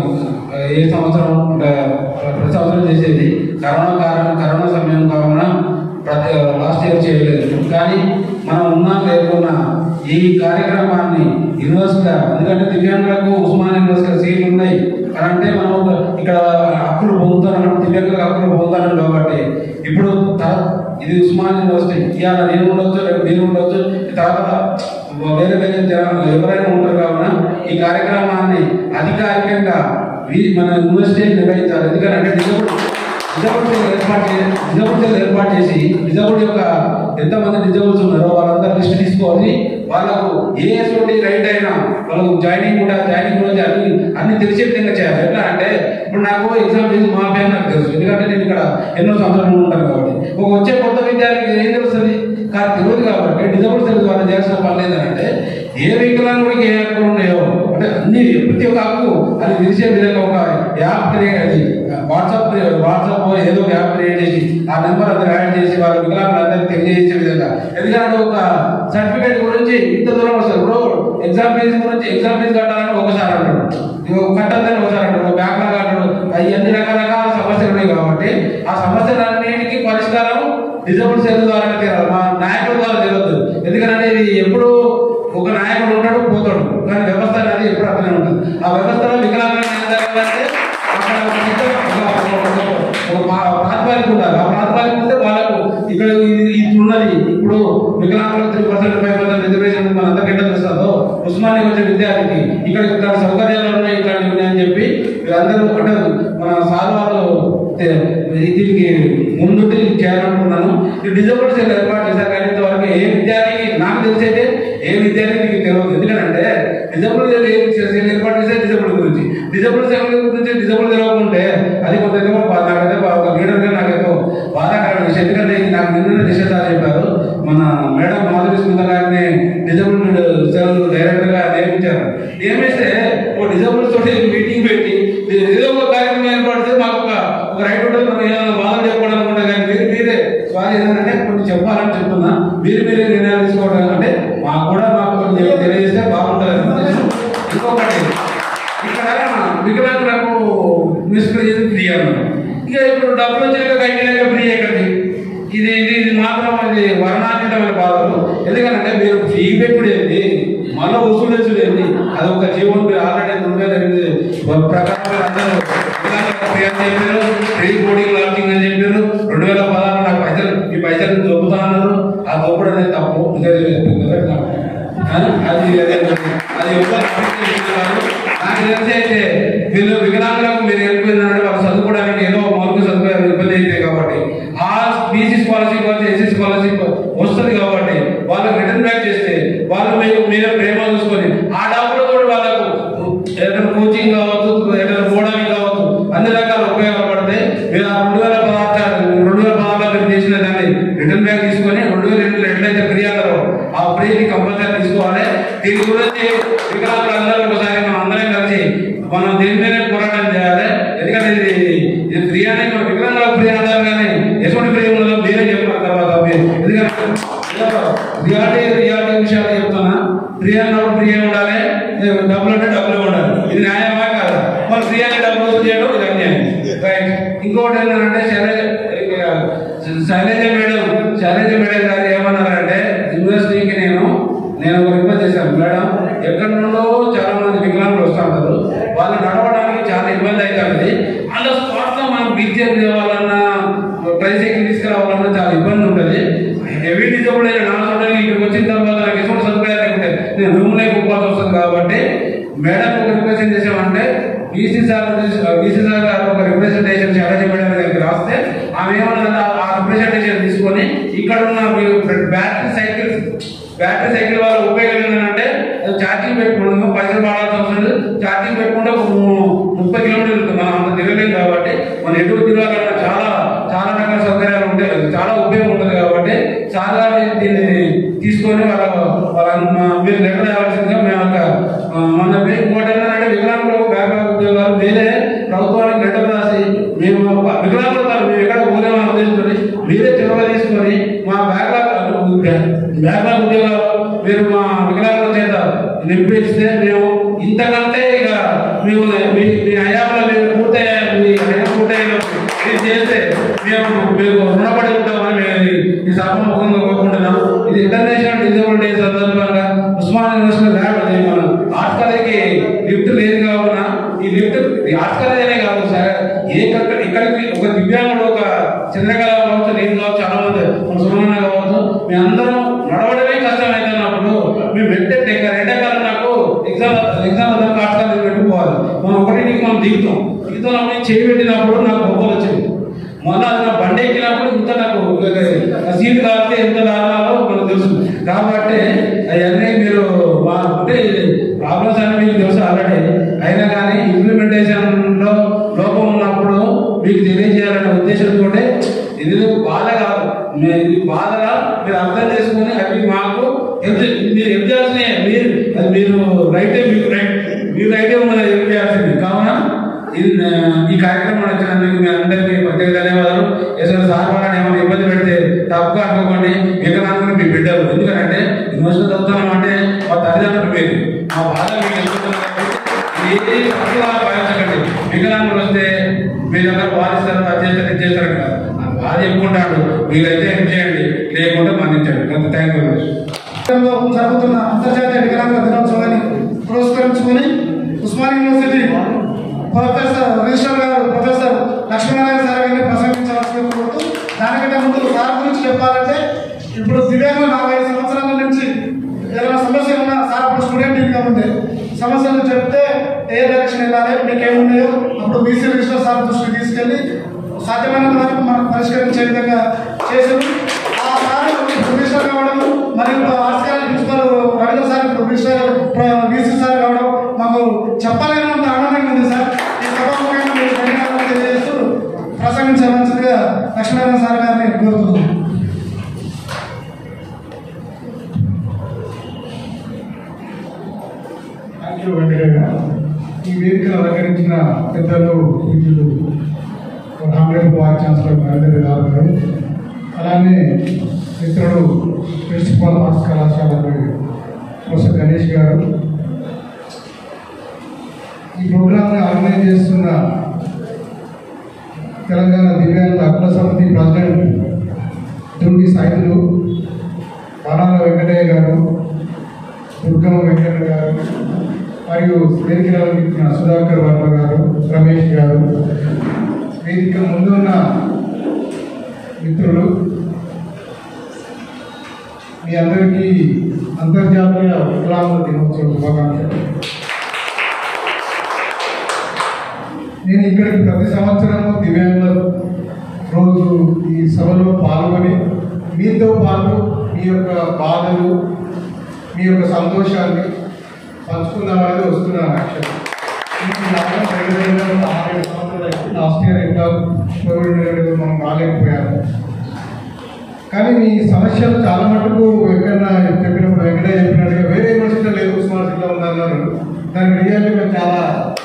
ఏ సంవత్సరం అంటే ప్రతి సంవత్సరం చేసేది కరోనా కారణం కరోనా సమయం కావున ప్రతి లాస్ట్ ఇయర్ చేయలేదు కానీ మనం ఉన్నా లేకున్నా ఈ కార్యక్రమాన్ని యూనివర్సిటీ ఎందుకంటే దివ్యాంగులకు ఉస్మానియా యూనివర్సిటీ సీట్లు ఉన్నాయి అని అంటే మనం ఇక్కడ హక్కులు పొందుతారు దివ్యాంగులకు హక్కులు పొందుతారు కాబట్టి ఇప్పుడు త- ఇది ఉస్మానియా యూనివర్సిటీ ఇవాళ నేను ఉండొచ్చు రేపు నేను ఉండొచ్చు తర్వాత వేరే వేరే జనాలు ఎవరైనా ఉంటారు కావున ఈ కార్యక్రమాన్ని అధికారికంగా వీ- మన యూనివర్సిటీ నిర్వహించాలి ఎందుకంటే డిజబుల్ డిజబుల్ ఏర్పాటు చేసి డిజబుల్ ఏర్పాటు చేసి డిజబుల్ యొక్క ఎంతమంది డిజబుల్స్ ఉన్నారో వాళ్ళందరూ లిస్ట్ తీసుకొని వాళ్ళకు ఏ ఎటువంటి రైట్ అయినా వాళ్ళకు జాయినింగ్ కూడా జాయినింగ్ కూడా అన్ని అన్ని తెలిసే విధంగా చేయాలి ఎట్లా అంటే ఇప్పుడు నాకు ఎగ్జామ్ ఫీజు మా పేరు నాకు తెలుసు ఎందుకంటే నేను ఇక్కడ ఎన్నో సంవత్సరాలు ఉంటాను కాబట్టి ఒక వచ్చే కొత్త విద్యార్థికి ఏం తెలుస్తుంది కానీ తెలియదు కాబట్టి డిజబుల్ తెలుసు వాళ్ళు చేయాల్సిన పని లేదంటే ఏ వికలాంగుడికి ఏ హక్కులు ఉన్నాయో అంటే అన్ని ప్రతి ఒక్క హక్కు అది తెలిసే విధంగా ఒక యాప్ క్రియేట్ అది వాట్సాప్ వాట్సాప్ ఏదో ఒక యాప్ క్రియేట్ చేసి ఆ నెంబర్ అందరూ యాడ్ చేసి వాళ్ళ వికలాంగులందరికీ తెలియజేసే విధంగా ఎందుకంటే ఒక సర్టిఫికేట్ గురించి ఇంత దూరం వస్తారు ఇప్పుడు ఎగ్జామ్ ఫీజు గురించి ఎగ్జామ్ ఫీజు కట్టాలని ఒకసారి అంటాడు ఇగో కట్టద్దని ఒకసారి అంటాడు బ్యాంక్ అంటాడు అవి అన్ని రకరకాల సమస్యలు ఉన్నాయి కాబట్టి ఆ సమస్యలన్నిటికీ పరిష్కారం డిజబుల్ సెల్ ద్వారా తీరాలి మా నాయకుల ద్వారా తెలియదు ఎందుకంటే ఇది ఎప్పుడు ఒక నాయకుడు ఉంటాడు పోతాడు కానీ వ్యవస్థ అనేది ఎప్పుడు అట్లనే ఉంటుంది ఆ వ్యవస్థలో వికలాంగులను ఏం జరగాలంటే అక్కడ ఒక చిత్రం, ఒక- ఒక- ఒక- ఒక పా- ప్రాతిపదిక ఉండాలి ఆ ప్రాతిపదిక ఉంటే వాళ్ళకు ఇక్కడ ఇది ఇది ఉన్నది ఇప్పుడు వికలాంగులకు three percent five percent reservation మన అందరికీ ఎట్లా తెలుస్తుందో ఉస్మానియా వచ్చే విద్యార్థికి ఇక్కడ ఇక్కడ సౌకర్యాలు ఉన్నాయి ఇట్లాంటివి ఉన్నాయని చెప్పి వీళ్ళందరూ అంటే మన సార్ వాళ్ళు తే- దీనికి ముందుండి చేయాలనుకున్నాను ఈ డిజబుల్ సెల్ ఏర్పాటు చేశారు కానీ ఇంతవరకు ఏ విద్యార్థికి నాకు తెలిసైతే ఏ విద్యార్థికి తెలియదు ఎందుకంటే డిజబుల్ సెల్ ఏర్పాటు చేసే డిజబుల్ గురించి డిజబుల్ సెల్ గురించి డిజబుల్ తెలియకుంటే అది కొంత ఏమో బా- నాకైతే బా- ఒక లీడర్గా నాకైతే బాధాకరమైన విషయం ఎందుకంటే ఇది నాకు నిన్న నిషేధాలు చెప్పారు మన మేడం మాధురి స్మిత గారిని డిజబుల్ సెల్ డైరెక్టర్ గా నియమించారు నియమిస్తే ఓ డిజబుల్ తోటి మీటింగ్ పెట్టి ఇది ఏదో ఒక కార్యక్రమం ఏర్పడితే మాకు ఒక ఒక రైట్ ఉంటుంది మనం ఏదైనా బాధలు చెప్పుకోవాలనుకుంటా కానీ మీరు మీరే సారీ ఏంటంటే కొన్ని చెప్పాలని చెప్తున్నా మీరు మీరే నిర్ణయాలు తీసుకోవడం అంటే మాకు కూడా మాకు కొంచెం తెలియజేస్తే బాగుంటుంది ఇంకొకటి ఇక్కడ వికలాంగులకు మిస్ప్రైజ్ ఫ్రీ అన్నారు ఇక ఇప్పుడు డబ్బులు వచ్చినాక కట్టినాక ఫ్రీ ఎక్కడి ఇది ఇది ఇది మాత్రం అది వర్ణాతీతమైన బాధలు ఎందుకంటే మీరు ఫీ పెట్టుడు ఏంటి మళ్ళీ వసూలు చేసుడు ఏంటి అది ఒక జీవన్ మీరు ఆల్రెడీ రెండు వేల ఎనిమిది ప్రకారం మీరు అందరూ వికలాంగులకు ఫ్రీ అని చెప్పారు ఫ్రీ బోర్డింగ్ లాంచింగ్ అని చెప్పారు రెండు వేల పదహారు నాకు పైసలు ఈ పైసలు దొబ్బుతా అన్నారు ఆ దొబ్బుడు అనేది తప్పు ఇంకా తెలియదు. ఆ? అది అదే అది ఎవరు ఆలోచించారు? నాకు తెలిసి అయితే వీళ్ళు వికలాంగులకు మీరు వెళ్ళిపోయిందంటే వాళ్ళు చదువుకోవడానికి ఏదో మౌలిక సదుపాయాలు ఇబ్బంది అయితే కాబట్టి ఆ బీసీ స్కాలర్షిప్ వచ్చి ఎస్సీ స్కాలర్షిప్ వస్తుంది కాబట్టి వాళ్ళకి రిటర్న్ బ్యాక్ చేస్తే వాళ్ళు మీకు మీరే ప్రేమ చూసుకొని ఆ డబ్బులు కూడా వాళ్ళకు ఏదైనా కోచింగ్ కావచ్చు ఏదైనా పోవడానికి కావచ్చు అన్ని రకాల ఉపయోగపడతాయి మీరు ఆ రెండు వేల పదహారు రెండు వేల పదహారులో మీరు చేసిన దాన్ని రిటర్న్ బ్యాక్ తీసుకొని రెండు వేల ఎనిమిదిలో ఎట్లయితే ఫ్రీ అన్నారో ఆ ఫ్రీని కంపల్సరీ తీసుకోవాలి దీని గురించి వికలాంగులందరూ ఒకసారి మనం అందరం కలిసి మనం దీని మీద పోరాటం చేయాలి ఎందుకంటే ఇది ఇది ఫ్రీ అనే మన వికలాంగులకు ఫ్రీ అంటారు కానీ ఎటువంటి ఫ్రీ ఉన్నదో మీరే చెప్పిన తర్వాత మీరు ఎందుకంటే రియాలిటీ రియాలిటీ విషయాలు చెప్తున్నా ఫ్రీ అన్నప్పుడు ఫ్రీ ఉండాలి ఏ డబ్బులు అంటే డబ్బులు ఉండాలి ఇది న్యాయమా కాదా మరి ఫ్రీ అనే డబ్బులు వసూలు చేయడం ఇది అన్యాయం రైట్ ఇంకోటి ఏంటంటే శైలజ శైలజ మేడం శైలజ మేడం గారు ఏమన్నారంటే యూనివర్సిటీకి నేను నేను ఒక రిక్వెస్ట్ చేశాను మేడం ఎక్కడి నుండో చాలా మంది వికలాంగులు వస్తారు తేవాలన్నా ట్రైసైకిల్ తీసుకురావాలన్నా చాలా ఇబ్బంది ఉంటుంది హెవీ డిజబుల్ అయిన నా చూడడానికి ఇక్కడికి వచ్చిన తర్వాత నాకు ఎటువంటి సదుపాయాలు లేకుంటే నేను రూమ్ లేకపోవాల్సి వస్తుంది కాబట్టి మేడం ఒక రిప్రజెంట్ చేసామంటే బీసీ సార్ బీసీ సార్ గారు ఒక రిప్రజెంటేషన్ శైలజ మేడం దగ్గరికి రాస్తే ఆమె ఏమన్నా ఆ రిప్రజెంటేషన్ తీసుకొని ఇక్కడ ఉన్న మీరు బ్యాటరీ సైకిల్ బ్యాటరీ సైకిల్ వాళ్ళు ఉపయోగం ఏంటంటే అది ఛార్జింగ్ పెట్టుకుంటాము పైసలు పడాల్సిన అవసరం లేదు ఛార్జింగ్ పెట్టుకుంటే ఒక ము- ముప్పై కిలోమీటర్లు వెళ్తుంది. మనం అంత తిరగలేం కాబట్టి మన ఎటు తిరగాలన్నా చాలా చాలా రకాల సౌకర్యాలు ఉంటాయి చాలా ఉపయోగం ఉంటుంది కాబట్టి సార్ గారు దీన్ని తీసుకొని వాళ్ళ వాళ్ళ మా- మీరు లెటర్ రావాల్సిందిగా మేము ఒక ఆ, మన పే- ఇంకోటి ఏంటంటే వికలాంగులు వ్యాపార ఉద్యోగాలు వేరే ప్రభుత్వానికి లెటర్ రాసి మేము ఒక వికలాంగులు కాదు మేము ఎక్కడ పోలేమని ఉద్దేశంతో మీరే చొరవ తీసుకొని మా బ్యాక్లాగ్ బ్యాక్లాగ్ ఉద్యోగాలు మీరు మా వికలాంగుల చేత నింపిస్తే మేము ఇంతకంటే ఇక మేము మీ మీ హయాంలో మేము పూర్తయ్యా మీ హయాం పూర్తయినప్పుడు ఇది చేస్తే మేము మీకు రుణపడి ఉంటామని మేము ఈ- ఈ సభాముఖంగా కోరుకుంటున్నాం ఇది ఇంటర్నేషనల్ డిజేబుల్ డే సందర్భంగా ఉస్మాన్ యూనివర్సిటీ ల్యాబ్ అది మన ఆర్ట్స్ కాలేజీకి లిఫ్ట్ లేదు కావున ఈ లిఫ్ట్ ఈ ఆర్ట్స్ కాలేజ్ అనే కాదు సార్ ఏ కక్క- ఇక్కడికి ఒక దివ్యాంగుడు ఒక చంద్రకళ కావచ్చు నేను కావచ్చు చాలా మంది మన సుమన్న కావచ్చు మీ అందరం నడవడమే కష్టం అవుతున్నప్పుడు మేము వెంటనే ఎండాకాలం నాకు ఎగ్జామ్ ఎగ్జామ్ దానికి ఆర్ట్స్ కాలేజ్ పెట్టుకోవాలి మనం ఒకటికి మనం దిగుతాం దిగుతున్నప్పుడు చేయి పెట్టినప్పుడు నాకు బొబ్బలు వచ్చింది మొన్న అది నా బండి ఎక్కినప్పుడు ఇంత నాకు ఆ సీట్ కాస్తే ఎంత దారుణాలో మనకు తెలుసు కాబట్టి అవన్నీ మీరు మా అంటే ప్రాబ్లమ్స్ అన్ని మీకు తెలుసు ఆల్రెడీ అయినా కానీ ఇంప్లిమెంటేషన్ లో లోపం ఉన్నప్పుడు మీకు తెలియజేయాలనే ఉద్దేశంతో ఇది బాధ కాదు మీ- ఇది బాధగా మీరు అర్థం చేసుకొని అవి మాకు హెల్ప్ చే- మీరు హెల్ప్ చేయాల్సిన మీరు అది మీరు రైటే మీకు రైట్ మీరు రైటే ఉన్నది హెల్ప్ చేయాల్సింది కావున ఇది ఆ, ఈ కార్యక్రమం వచ్చినందుకు మీ అందరికీ ప్రత్యేక ధన్యవాదాలు ఏదైనా సార్ వాళ్ళని ఏమైనా ఇబ్బంది పెడితే తప్పుగా అనుకోకండి వికలాంగులు మీ బిడ్డలు ఎందుకంటే యూనివర్సిటీ చదువుతున్నాం అంటే మా తల్లిదండ్రులు మీరు మా బాధ మీకు తెలుస్తున్నారు ఏది తప్పుగా భావించకండి వికలాంగులు వస్తే మీరందరూ బాధిస్తారు అది చేస్తారు ఇది చేస్తారు కదా ఆ బాధ చెప్పుకుంటాడు మీరైతే ఏం చేయండి లేకుంటే మన్నించండి థ్యాంక్ యూ వెరీ మచ్ లో జరుగుతున్న అంతర్జాతీయ వికలాంగ దినోత్సవాన్ని పురస్కరించుకొని ఉస్మాన్ యూనివర్సిటీ ప్రొఫెసర్ రిజిస్టర్ గారు ప్రొఫెసర్ లక్ష్మీనారాయణ సార్ గారిని ప్రసంగించవలసి కోరుతూ దానికంటే ముందు సార్ గురించి చెప్పాలంటే ఇప్పుడు దివ్యాంగులు నలభై ఐదు సంవత్సరాల నుంచి ఏదైనా సమస్య ఉన్నా సార్ అప్పుడు స్టూడెంట్ ఇంకా ఉండే సమస్యలు చెప్తే ఏ డైరెక్షన్ వెళ్ళాలి మీకు ఏమున్నాయో అప్పుడు బీసీ రిజిస్టర్ సార్ దృష్టికి తీసుకెళ్ళి సాధ్యమైనంత వరకు మనం పరిష్కరించే విధంగా చేశారు ఆ సార్ ప్రొఫెసర్ కావడం మరియు arts college principal Ravindra sir professor BC sir కావడం మాకు చెప్పలేనంత ఆనందంగా ఉంది సార్ ఈ సభాముఖంగా మీరు ధన్యవాదాలు తెలియజేస్తూ ప్రసంగించవలసిందిగా లక్ష్మీనారాయణ సార్ గారిని కోరుతున్నాను థ్యాంక్ యూ వెంకటయ్య ఈ వేదికను అలంకరించిన పెద్దలు పూజ్యులు రామరేపు వైస్ ఛాన్సలర్ నరేంద్ర గారు గారు అలానే మిత్రుడు ప్రిన్సిపల్ ఆర్ట్స్ కళాశాల ప్రొఫెసర్ గణేష్ గారు ఈ ప్రోగ్రామ్ని ఆర్గనైజ్ చేస్తున్న తెలంగాణ దివ్యాంగుల హక్కుల సమితి ప్రెసిడెంట్ దుర్గి సాయితులు బాణాల వెంకటయ్య గారు దుర్గమ్మ వెంకన్న గారు మరియు వేదికలో ఇచ్చిన సుధాకర్ వర్మ గారు రమేష్ గారు వేదిక ముందు ఉన్న మిత్రులు మీ అందరికీ అంతర్జాతీయ వికలాంగుల దినోత్సవ శుభాకాంక్షలు నేను ఇక్కడికి ప్రతి సంవత్సరము దివ్యాంగుల రోజు ఈ సభలో పాల్గొని మీతో పాటు మీ యొక్క బాధలు మీ యొక్క సంతోషాన్ని పంచుకుందామనేది వస్తున్నాను యాక్చువల్ లాస్ట్ ఇయర్ ఇంకా కోవిడ్ రిలేటెడ్ మనం రాలేకపోయాము కానీ మీ సమస్యలు చాలా మటుకు ఎక్కడన్నా చెప్పినప్పుడు వెంకటయ్య చెప్పినట్టుగా వేరే యూనివర్సిటీలో లేదు ఉస్మాన్ సిటీలో ఉందన్నారు దానికి రియాలిటీ మేము చాలా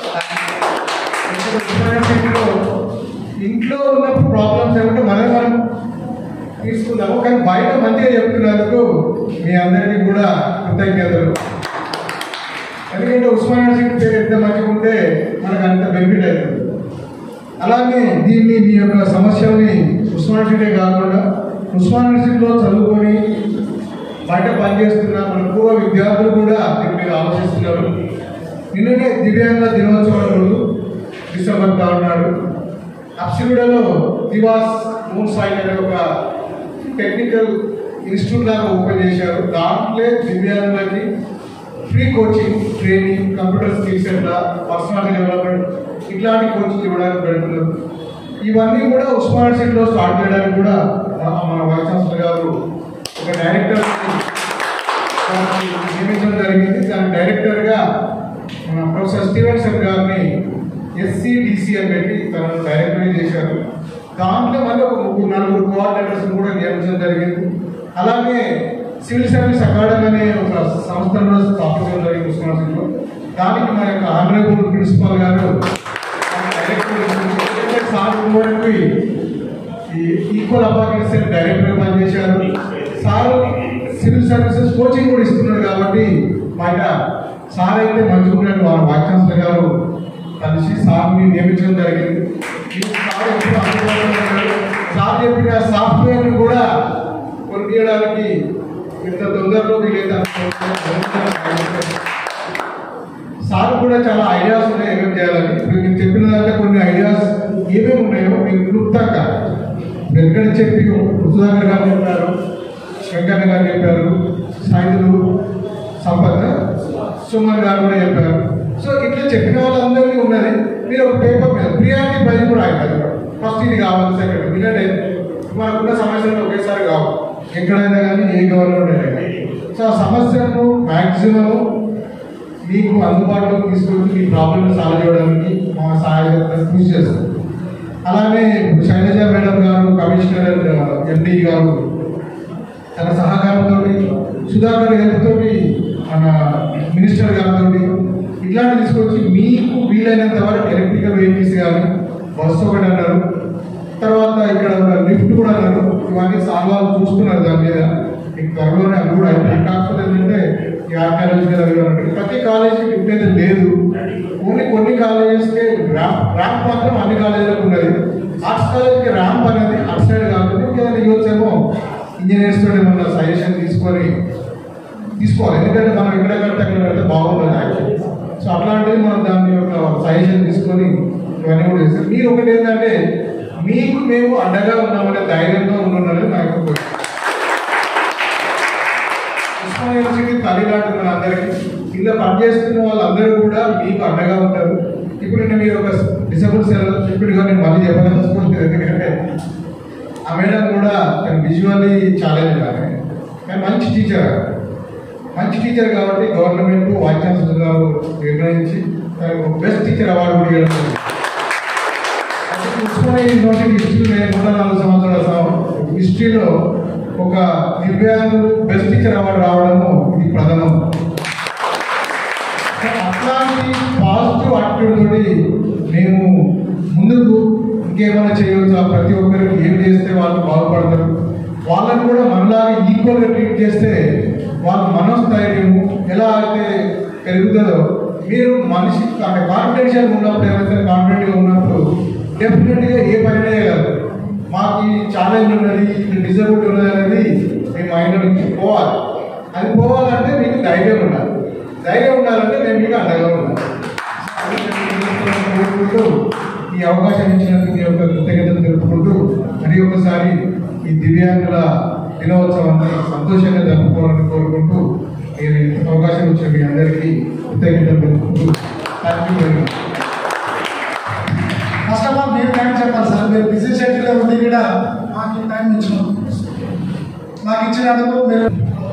యూనివర్సిటీలో ఇంట్లో ఉన్నప్పుడు ప్రాబ్లమ్స్ ఏమంటే మనం మనం తీసుకుందాము కానీ బయట మంచిగా చెప్తున్నందుకు మీ అందరికీ కూడా కృతజ్ఞతలు ఎందుకంటే ఉస్మాన్ యూనివర్సిటీ పేరు ఎంత మంచిగా ఉంటే మనకు అంత బెనిఫిట్ అవుతుంది అలాగే దీన్ని మీ యొక్క సమస్యల్ని ఉస్మాన్ యూనివర్సిటీ కాకుండా ఉస్మాన్ యూనివర్సిటీలో చదువుకొని బయట పనిచేస్తున్న మన పూర్వ విద్యార్థులు కూడా దీని మీద ఆలోచిస్తున్నారు నిన్ననే దివ్యాంగ దినోత్సవం రోజు డిసెంబర్ తాడునాడు అప్సిగూడలో దివాస్ మూన్ సాయి అనే ఒక టెక్నికల్ ఇన్స్టిట్యూట్ లాగా ఓపెన్ చేశారు దాంట్లో దివ్యాంగులకి free coaching training computer skills ఎట్లా పర్సనాలిటీ డెవలప్మెంట్ ఇట్లాంటి కోచింగ్ ఇవ్వడానికి పెడుతున్నారు ఇవన్నీ కూడా ఉస్మాన్ సిటీలో స్టార్ట్ చేయడానికి కూడా మన మన వైస్ ఛాన్సలర్ గారు ఒక డైరెక్టర్ నియమించడం జరిగింది దాని డైరెక్టర్గా మన ప్రొఫెసర్ స్టీవెన్సన్ గారిని ఎస్సీడిసి అని పెట్టి తనను డైరెక్టర్ చేశారు దాంట్లో మళ్ళీ ఒక ముగ్గురు నలుగురు కోఆర్డినేటర్స్ కూడా నియమించడం జరిగింది అలాగే సివిల్ సర్వీస్ అకాడమీ అనే ఒక సంస్థను స్థాపించడం జరిగింది ఉస్మాన్ సిటీలో దానికి మన యొక్క ఆనరబుల్ ప్రిన్సిపల్ గారు డైరెక్టర్ సార్ కుమార్కి ఈ ఈక్వల్ అపార్చునిటీస్ అని డైరెక్టర్ పనిచేశారు సార్ సివిల్ సర్వీసెస్ కోచింగ్ కూడా ఇస్తున్నారు కాబట్టి బయట సార్ అయితే మంచిగా వారు వైస్ ఛాన్సలర్ గారు కలిసి సార్ని నియమించడం జరిగింది ఈ సార్ ఎప్పుడు అందుబాటులో ఉన్నారు. సార్ చెప్పిన సాఫ్ట్వేర్ కూడా కొనిపించడానికి ఇంత తొందరలో వీలైతే సార్ కూడా చాలా ఐడియాస్ ఉన్నాయి ఏమేమి చేయాలని ఇప్పుడు మీరు చెప్పిన దాంట్లో కొన్ని ఐడియాస్ ఏమేమి ఉన్నాయో మీరు క్లుప్తంగా వెంకట చెప్పి సుధాకర్ గారు చెప్పారు వెంకన్న గారు చెప్పారు సాయిధులు సంపత్ సుమన్ గారు కూడా చెప్పారు సో ఇట్లా చెప్పిన వాళ్ళందరికీ ఉన్నది మీరు ఒక పేపర్ మీద ప్రియారిటీ ప్రైజ్ కూడా అయిపోయింది ఫస్ట్ ఇది కావాలి సెకండ్ ఎందుకంటే మనకున్న సమస్యలు ఒకేసారి కావు ఎక్కడైనా కానీ ఏ గవర్నమెంట్ అయినా కానీ. సో ఆ సమస్యలను మ్యాక్సిమం మీకు అందుబాటులోకి తీసుకొచ్చి మీ ప్రాబ్లమ్ సాల్వ్ చేయడానికి మా సహాయ కృషి చేస్తాం అలానే ఇప్పుడు శైలజ మేడం గారు కమిషనర్ ఎండి గారు తన సహకారంతో సుధాకర్ హెల్ప్ తోటి మన మినిస్టర్ గారితో ఇట్లాంటి తీసుకొచ్చి మీకు వీలైనంత వరకు ఎలక్ట్రికల్ వెహికల్స్ కానీ బస్సు ఒకటి అన్నారు తర్వాత ఇక్కడ ఒక లిఫ్ట్ కూడా అన్నారు ఇవన్నీ సాల్వాలు చూస్తున్నారు దాని మీద మీకు త్వరలోనే అవి కూడా అయిపోయి కాకపోతే ఏంటంటే ఈ ఆర్కాలజీ కదా అవి అన్నట్టు ప్రతి కాలేజీకి లిఫ్ట్ అయితే లేదు ఓన్లీ కొన్ని కాలేజెస్కి ర్యాంప్ ర్యాంప్ మాత్రం అన్ని కాలేజీలకు ఉన్నది ఆర్ట్స్ కాలేజ్కి ర్యాంప్ అనేది అటు సైడ్ కాకుండా ఇంకేదైనా యూత్ ఏమో ఇంజనీర్స్ తోటి ఏమన్నా సజెషన్ తీసుకొని తీసుకోవాలి ఎందుకంటే మనం ఇక్కడ కడితే అక్కడ కడితే బాగుంటుంది యాక్చువల్లీ సో అట్లాంటిది మనం దాని యొక్క సజెషన్ తీసుకొని ఇవన్నీ కూడా చేస్తాం మీరు ఒకటి ఏంటంటే మీకు మేము అండగా ఉన్నామనే ధైర్యంతో ఉండాలని నా యొక్క కోరిక. ఉస్మాన్ యూనివర్సిటీ తల్లిలాంటి అందరికీ ఇలా పనిచేస్తున్న వాళ్ళందరూ కూడా మీకు అండగా ఉంటారు ఇప్పుడు నేను మీరు ఒక డిసబుల్ సెల్ చెప్పినగా నేను మళ్ళీ చెప్పదలుచుకుంటుంది ఎందుకంటే ఆ మేడం కూడా విజువల్లీ ఛాలెంజ్ కానీ కానీ మంచి టీచర్ మంచి టీచర్ కాబట్టి గవర్నమెంట్ వైస్ ఛాన్సలర్ గారు నిర్ణయించి తనకు బెస్ట్ టీచర్ అవార్డు కూడా ఇవ్వడం జరిగింది. అయితే ఉస్మానియా యూనివర్సిటీ హిస్టరీ నేను మూడు నాలుగు సంవత్సరాల హిస్టరీలో ఒక దివ్యాంగులు బెస్ట్ టీచర్ అవార్డు రావడము ఇది ప్రథమం సో అట్లాంటి పాజిటివ్ యాటిట్యూడ్ తోటి మేము ముందుకు ఇంకేమైనా చేయవచ్చా ప్రతి ఒక్కరికి ఏం చేస్తే వాళ్ళు బాగుపడతారు వాళ్ళని కూడా మనలాగా ఈక్వల్గా ట్రీట్ చేస్తే వాళ్ళ మనోస్థైర్యము ఎలా అయితే పెరుగుతుందో మీరు మనిషి అంటే కాన్ఫిడెన్షియల్ ఉన్నప్పుడు ఎవరైతే కాన్ఫిడెంట్గా ఉన్నప్పుడు డెఫినెట్గా ఏ పని చేయగలరు మాకు ఈ ఛాలెంజ్ ఉన్నది ఈ డిజబిలిటీ ఉన్నది అనేది మీ మైండ్లో నుంచి పోవాలి అది పోవాలంటే మీకు ధైర్యం ఉండాలి ధైర్యం ఉండాలంటే నేను మీకు అండగా ఉండాలి అది నేను కోరుకుంటూ ఈ అవకాశం ఇచ్చినందుకు మీ యొక్క కృతజ్ఞతలు తెలుపుకుంటూ మరి ఒకసారి ఈ దివ్యాంగుల దినోత్సవాన్ని సంతోషంగా జరుపుకోవాలని కోరుకుంటూ నేను ఈ అవకాశం ఇచ్చిన మీ అందరికీ కృతజ్ఞతలు తెలుపుకుంటూ thank you very much first of all మీరు టైం చెప్పాలి సార్ మీరు బిజీ షెడ్యూల్లో ఉండి కూడా మాకు ఈ టైం ఇచ్చినాం మాకు ఇచ్చినందుకు మీరు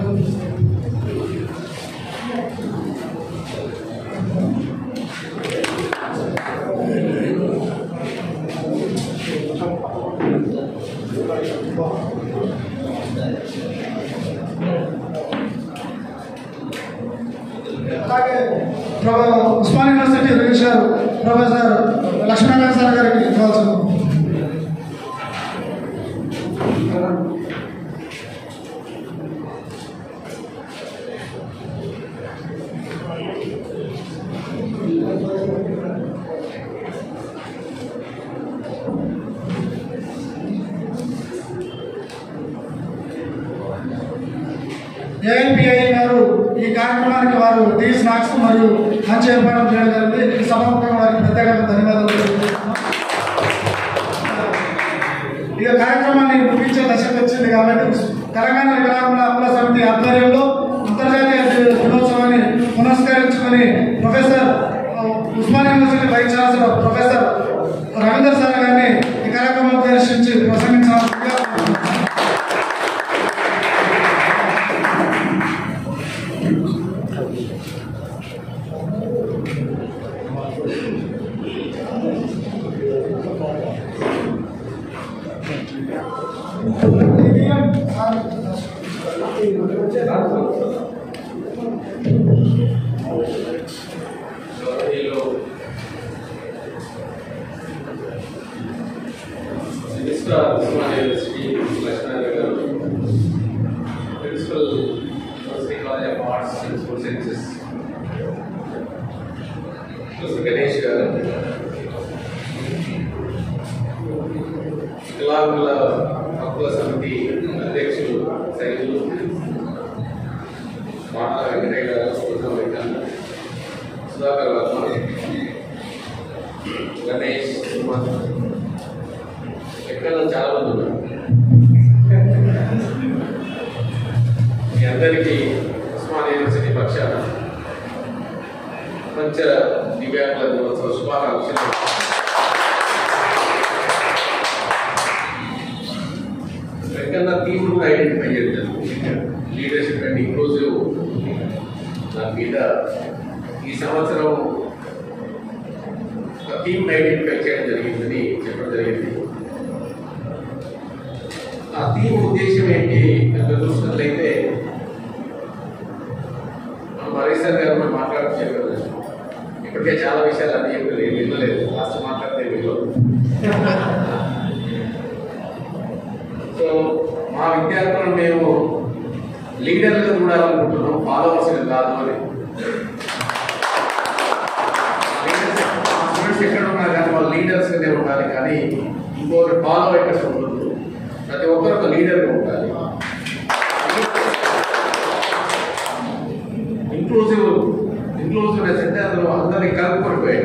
అలాగే ప్రొ- Osman university registrar professor Lakshminarayana sir గారికి ఇవ్వాల్సింది ఏఎన్పిఐ గారు ఈ కార్యక్రమానికి వారు టీ స్నాక్స్ మరియు మంచి ఏర్పాటు చేయడం జరిగింది ఈ సభాముఖంగా వారికి ప్రత్యేకంగా ధన్యవాదాలు తెలియజేస్తున్నాం ఇక కార్యక్రమాన్ని ముగించే దశకు వచ్చింది కాబట్టి తెలంగాణ వికలాంగుల హక్కుల సమితి ఆధ్వర్యంలో అంతర్జాతీయ దినోత్సవాన్ని పునస్కరించుకొని ప్రొఫెసర్ ఆ, Osmania university vice chancellor professor Ravinder sir గారిని ఈ కార్యక్రమం ఉద్దేశించి ప్రసంగించాల్సిందిగా కోరుతున్నాను. గౌరవనీయులు రిజిస్ట్రార్ ఉస్మానియా యూనివర్సిటీ లక్ష్మీనారాయణ గారు principal university college of arts and sports sciences professor Ganesh గారు వికలాంగుల హక్కుల సమితి అధ్యక్షులు సైదులు మాటల వెంకటయ్య గారు ఉత్తమ వెంకన్న సుధాకర్ వర్మ గణేష్ సుమన్ ఎక్కడ చాలా మంది ఉన్నారు మీ అందరికీ ఉస్మానియా యూనివర్సిటీ పక్షాన ప్రపంచ దివ్యాంగుల దినోత్సవ శుభాకాంక్షలు ఎక్కడన్నా థీమ్ కూడా ఐడెంటిఫై చేస్తారు లీడర్షిప్ అండ్ ఇంక్లూజివ్ దాని మీద ఈ సంవత్సరం ఒక థీమ్ ఐడెంటిఫై చేయడం జరిగిందని చెప్పడం జరిగింది ఆ థీమ్ ఉద్దేశం ఏంటి కనుక చూసినట్లయితే మనం మరేసారి గారు మనం మాట్లాడుతూ చెప్పారు ఇప్పటికే చాలా విషయాలు అన్ని చెప్పలేదు ఏం వినలేదు లాస్ట్ మాట్లాడితే వినలేదు సో మా విద్యార్థులను మేము లీడర్గా చూడాలనుకుంటున్నాం ఫాలోవర్స్ కాదు అని స్టూడెంట్స్ ఎక్కడ ఉన్నారు కానీ వాళ్ళు లీడర్స్ గానే ఉండాలి కానీ ఇంకొకరు ఫాలో అయ్యేటట్టు ఉండదు ప్రతి ఒక్కరు ఒక లీడర్గా ఉండాలి ఇంక్లూజివ్ ఇంక్లూజివ్నెస్ అంటే అందులో అందరినీ కలుపుకొని పోయాడు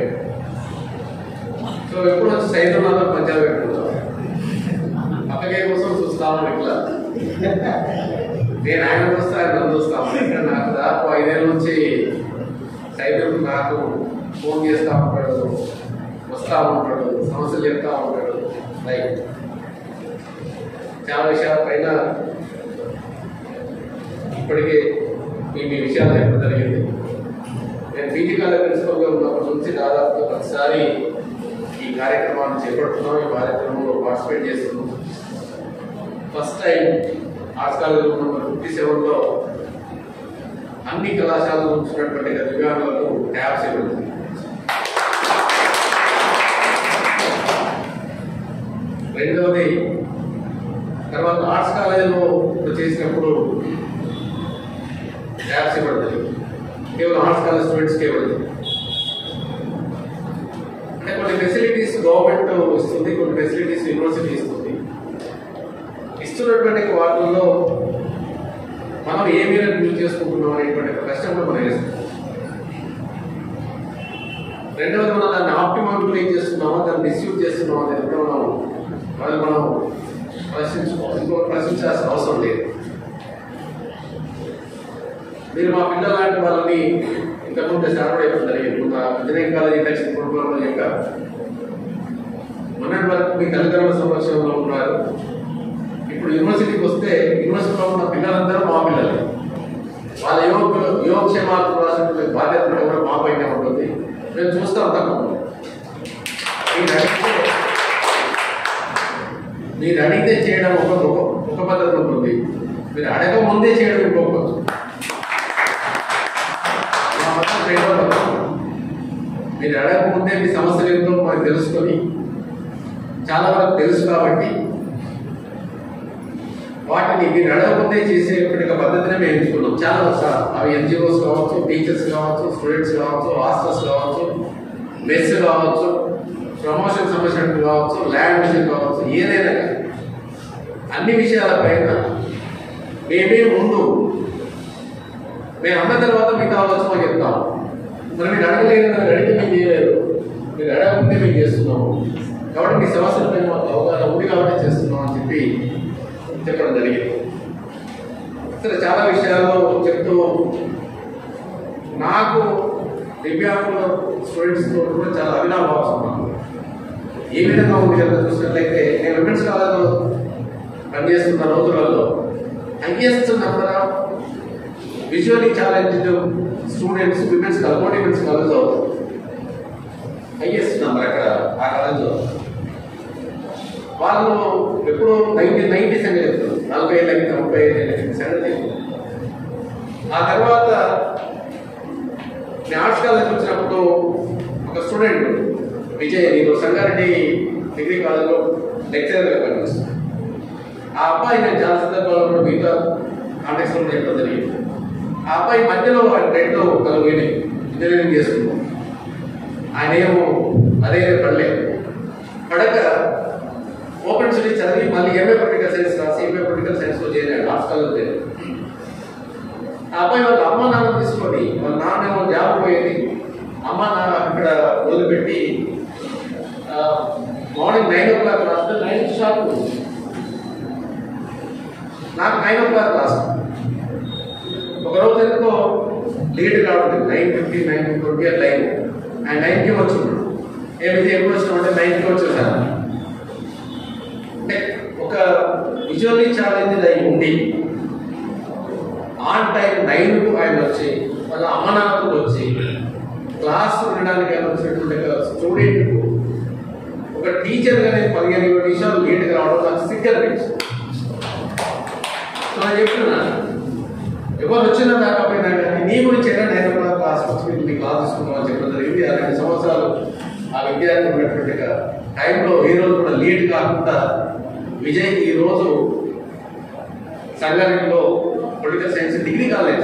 సో ఎప్పుడు వచ్చి సైద్రాబాద్ పంజాబ్ పెట్టుకుంటాం పక్కకే కోసం చూస్తాము ఇట్లా నేను ఆయన చూస్తా ఆయన చూస్తాము ఇక్కడ నాకు దాదాపు ఐదేళ్ళ నుంచి సైతం నాకు ఫోన్ చేస్తూ ఉంటాడు వస్తూ ఉంటాడు సమస్యలు చెప్తా ఉంటాడు లైక్ చాలా విషయాల పైన ఇప్పటికే మీ మీ విషయాలు చెప్పడం జరిగింది నేను పీజీ కాలేజ్ ప్రిన్సిపల్గా ఉన్నప్పటి నుంచి దాదాపు ప్రతిసారి ఈ కార్యక్రమాన్ని చేపడుతున్నాం ఈ కార్యక్రమంలో పార్టిసిపేట్ చేస్తున్నాం first time arts college number fifty సెవెన్లో అన్ని కళాశాలలో ఉంచినటువంటి దివ్యాంగులకు ట్యాబ్స్ ఇవ్వడం రెండవది తర్వాత ఆర్ట్స్ కాలేజీలో చేసినప్పుడు ట్యాబ్స్ ఇవ్వడం జరిగింది కేవలం ఆర్ట్స్ కాలేజ్ స్టూడెంట్స్కే ఇవ్వడం జరిగింది. అంటే కొన్ని ఫెసిలిటీస్ గవర్నమెంట్ ఇస్తుంది కొన్ని ఫెసిలిటీస్ యూనివర్సిటీ ఇస్తుంది ఇస్తున్నటువంటి వాటిల్లో మనం ఏ మేరకు యూజ్ చేసుకుంటున్నాం అనేటువంటి ఒక కష్టం కూడా మనం వేస్తాం రెండవది మనం దాన్ని ఆప్టిమల్ ఏం చేస్తున్నామా దాన్ని మిస్యూజ్ చేస్తున్నామా అనేది కూడా మనం వాళ్ళు మనం ప్రశ్నించుకోవాలి ఇంకో ప్రశ్నించాల్సిన అవసరం లేదు మీరు మా పిల్లల లాంటి వాళ్ళని ఇంతకుముందు స్టార్ట్ అయిపోయింది జరిగింది మా ఇంజనీరింగ్ కాలేజీ టెక్స్ట్ ప్రోగ్రాంలో చెప్పారు మొన్నటి వరకు మీ తల్లిదండ్రుల సంరక్షణలో ఉన్నారు ఇప్పుడు యూనివర్సిటీకి వస్తే యూనివర్సిటీలో ఉన్న పిల్లలందరూ మా పిల్లలే వాళ్ళ యోగ యోగక్షేమాలు చూడాల్సిన బాధ్యత కూడా మా పైన ఉంటుంది మేము చూస్తాం తప్ప మీరు అడిగితే మీరు అడిగితే చేయడం ఒక ఒక ఒక పద్ధతి ఉంటుంది మీరు అడగ ముందే చేయడం ఇంకొక పద్ధతి మా మొత్తం రెండో పద్ధతి మీరు అడగకముందే మీ సమస్యలు ఏంటో మనకు తెలుసుకొని చాలా వరకు తెలుసు కాబట్టి వాటిని మీరు అడగకుంటే చేసేటువంటి ఒక పద్ధతిని మేము ఎంచుకున్నాం చాలా సార్ అవి ఎన్జిఓస్ కావచ్చు టీచర్స్ కావచ్చు స్టూడెంట్స్ కావచ్చు హాస్టల్స్ కావచ్చు మెస్ కావచ్చు ప్రమోషన్ సంబంధించినట్టు కావచ్చు ల్యాండ్ విషయం కావచ్చు ఏదైనా కానీ అన్ని విషయాల పైన మేమే ముందు మేము అన్న తర్వాత మిగతా ఆలోచన మాకు చెప్తాం మరి మీరు అడగలేదు కదా అడిగితే మేము చేయలేదు మీరు అడగకుంటే మేము చేస్తున్నాము కాబట్టి మీ సమస్యల పైన మాకు అవగాహన ఉంది కాబట్టి చేస్తున్నాం అని చెప్పి చెప్పడం జరిగింది సరే చాలా విషయాల్లో చెప్తూ నాకు దివ్యాంగుల స్టూడెంట్స్ తో కూడా చాలా అవినాభావం ఉన్నాను ఏ విధంగా ఉంది కనుక చూసినట్లయితే నేను విమెన్స్ కాలేజ్లో పనిచేస్తున్న రోజులలో highest number of visually challenged students women's కల్పోటి విమెన్స్ కాలేజ్లో హైయెస్ట్ నెంబర్ అక్కడ ఆ కాలేజ్లో వాళ్ళు ఎప్పుడు నైన్టీన్ నైన్టీ సంగతి చెప్తారు నలభై ఏళ్ళ కింద ముప్పై ఏళ్ళ కింద సంగతి ఆ తర్వాత నేను ఆర్ట్స్ కాలేజ్ వచ్చినప్పుడు ఒక స్టూడెంట్ విజయ్ నేను సంగారెడ్డి డిగ్రీ కాలేజ్లో లెక్చరర్గా పనిచేస్తాను ఆ అబ్బాయి నేను చాలా సందర్భాల్లో మిగతా కాంటాక్ట్స్లో చెప్పడం జరిగింది ఆ అబ్బాయి మధ్యలో రెండో కలుగు ఇంజనీరింగ్ చేసుకున్నాం ఆయన ఏమో అదే పడలేదు పడక ఓపెన్ స్టడీ చదివి మళ్ళీ ఎంఏ పొలిటికల్ సైన్స్ రాసి ఎంఏ పొలిటికల్ సైన్స్లో చేరాడు ఆర్ట్స్ కాలేజ్ చేరాడు ఆ అబ్బాయి వాళ్ళ అమ్మ నాన్న తీసుకొని వాళ్ళ నాన్నేమో జాబ్ పోయేది అమ్మ నాన్న అక్కడ వదిలిపెట్టి మార్నింగ్ నైన్ ఓ క్లాక్ రాస్తే నైన్ షాప్ నాకు నైన్ ఓ క్లాక్ రాస్తా ఒక రోజు ఎందుకో లేట్ రావడం నైన్ ఫిఫ్టీ నైన్ ట్వంటీ అట్లా అయింది ఆయన నైన్కి వచ్చిండు ఏమైతే ఎప్పుడు వచ్చినాం అంటే నైన్కి వచ్చేసాను అంటే ఒక విజువల్లీ ఛాలెంజ్ అయి ఉండి ఆన్ టైం నైన్కు ఆయన వచ్చి వాళ్ళ అమ్మ నాన్నకు వచ్చి క్లాస్ వినడానికి ఆయన వచ్చినటువంటి ఒక స్టూడెంట్కు ఒక టీచర్గా నేను పదిహేను ఇరవై నిమిషాలు లేట్గా రావడం నాకు సిగ్గర్ అనిపించింది సో నేను చెప్తున్నా ఎవరు వచ్చినా రాకపోయినా కానీ నీ గురించి అయినా నేను కూడా క్లాస్ వచ్చి మీ క్లాస్ తీసుకుందామని చెప్పడం జరిగింది ఆ రెండు సంవత్సరాలు ఆ విద్యార్థి ఉన్నటువంటి ఒక టైంలో ఈ రోజు కూడా లేట్ కాకుండా విజయ్ ఈ రోజు సంగారెడ్డిలో పొలిటికల్ సైన్స్ డిగ్రీ కాలేజ్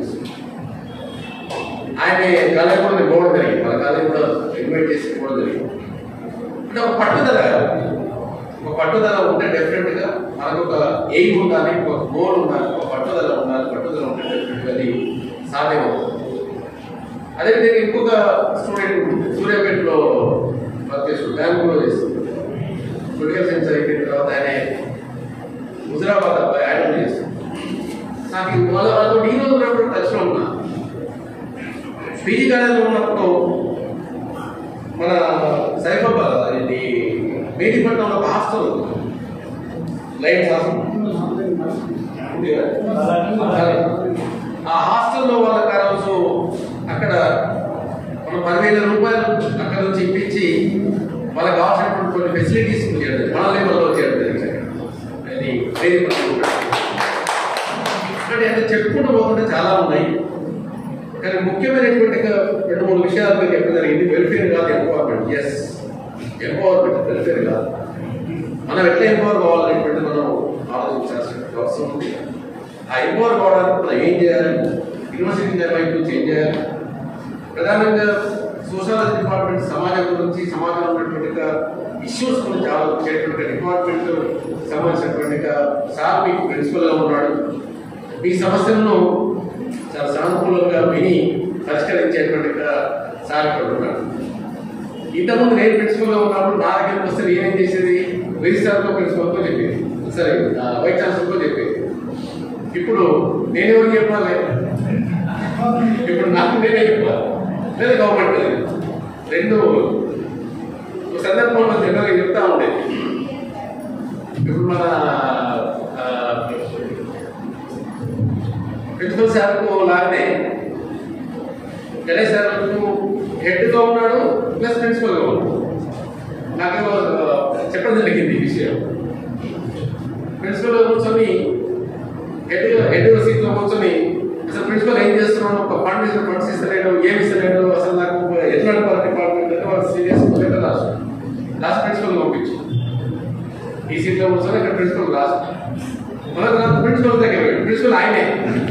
ఆయన కాలేజ్ కూడా నేను పోవడం జరిగింది మన కాలేజ్ కూడా ఇన్వైట్ చేసి పోవడం జరిగింది అంటే ఒక పట్టుదల ఒక పట్టుదల ఉంటే డెఫినెట్ గా మనకు ఒక ఎయిమ్ ఉండాలి ఒక గోల్ ఉండాలి ఒక పట్టుదల ఉండాలి పట్టుదల ఉంటే డెఫినెట్ గా అది సాధ్యమవుతుంది అదేవిధంగా ఇంకొక స్టూడెంట్ సూర్యాపేటలో వర్క్ చేస్తుంది బెంగళూరులో చేస్తుంది పొలిటికల్ సైన్స్ అయిపోయిన తర్వాత ఆయన హుజరాబాద్ అబ్బాయి ఆయన చేస్తుంది నాకు వాళ్ళ వాళ్ళతో ఈ రోజు ఉన్నప్పుడు టచ్లో ఉన్నా పీజీ కాలేజ్లో ఉన్నప్పుడు మన సైఫాబాద్ అది మేడిపట్నంలో ఒక హాస్టల్ ఉంది లైన్స్ హాస్టల్ ఉంది కదా? ఆ హాస్టల్లో వాళ్ళకి ఆ రోజు అక్కడ మనం పదివేల రూపాయలు అక్కడ నుంచి ఇప్పించి వాళ్ళకి కావాల్సినటువంటి కొన్ని ఫెసిలిటీస్ చేయడం మన లెవెల్లో చేయడం జరిగింది అది మేడిపట్నం ఇక్కడ అంటే చెప్పుకుంటూ పోతుంటే చాలా ఉన్నాయి కానీ ముఖ్యమైనటువంటి ఒక రెండు మూడు విషయాలు మీకు చెప్పడం జరిగింది వెల్ఫేర్ కాదు ఎంపవర్మెంట్ ఎస్ ఎంపవర్మెంట్ వెల్ఫేర్ కాదు మనం ఎట్లా ఎంపవర్ కావాలనేటువంటి మనం ఆలోచించాల్సిన అవసరం ఉంది ఆ ఎంపవర్ కావడానికి మనం ఏం చేయాలి యూనివర్సిటీ వైపు నుంచి ఏం చేయాలి ప్రధానంగా సోషాలజీ డిపార్ట్మెంట్ సమాజం గురించి సమాజంలో ఉన్నటువంటి ఇష్యూస్ గురించి ఆలోచించేటువంటి డిపార్ట్మెంట్ సంబంధించినటువంటి సార్ మీకు ప్రిన్సిపల్గా ఉన్నాడు మీ సమస్యలను చాలా సానుకూలంగా విని పరిష్కరించేటువంటి సార్ ఇక్కడ ఉన్నాడు ఇంతకుముందు నేను ప్రిన్సిపల్గా ఉన్నప్పుడు నా దగ్గరికి వస్తే నేనేం చేసేది రిజిస్టార్తో ప్రిన్సిపల్తో చెప్పేది సరే వైస్ ఛాన్సలర్తో చెప్పేది ఇప్పుడు నేను ఎవరికి చెప్పాలి ఇప్పుడు నాకు నేనే చెప్పాలి లేదా గవర్నమెంట్ రెండు ఒక సందర్భంలో జనరల్గా చెప్తా ఉండేది ఇప్పుడు మన ఆ, ప్రిన్సిపల్ సార్కు లాగానే గణేష్ సార్కు హెడ్గా ఉన్నాడు ప్లస్ ప్రిన్సిపల్గా ఉన్నాడు నాకు ఆ, చెప్పడం జరిగింది ఈ విషయం ప్రిన్సిపల్ కూర్చొని హెడ్ హెడ్ సీట్లో కూర్చొని అసలు ప్రిన్సిపల్ ఏం చేస్తున్నాడు ఒక ఫండ్ ఇస్తే ఫండ్స్ ఇస్తలేడు ఏమి ఇస్తలేడు అసలు నాకు ఎట్లా నడపాలి డిపార్ట్మెంట్ అంటే వాళ్ళు సీరియస్ లెటర్ రాసు లాస్ట్ ప్రిన్సిపల్ పంపించు ఈ సీట్లో కూర్చొని ఇక్కడ ప్రిన్సిపల్ రాసు మనకు నాకు ప్రిన్సిపల్ దగ్గర పోయాడు. ప్రిన్సిపల్ ఆయనే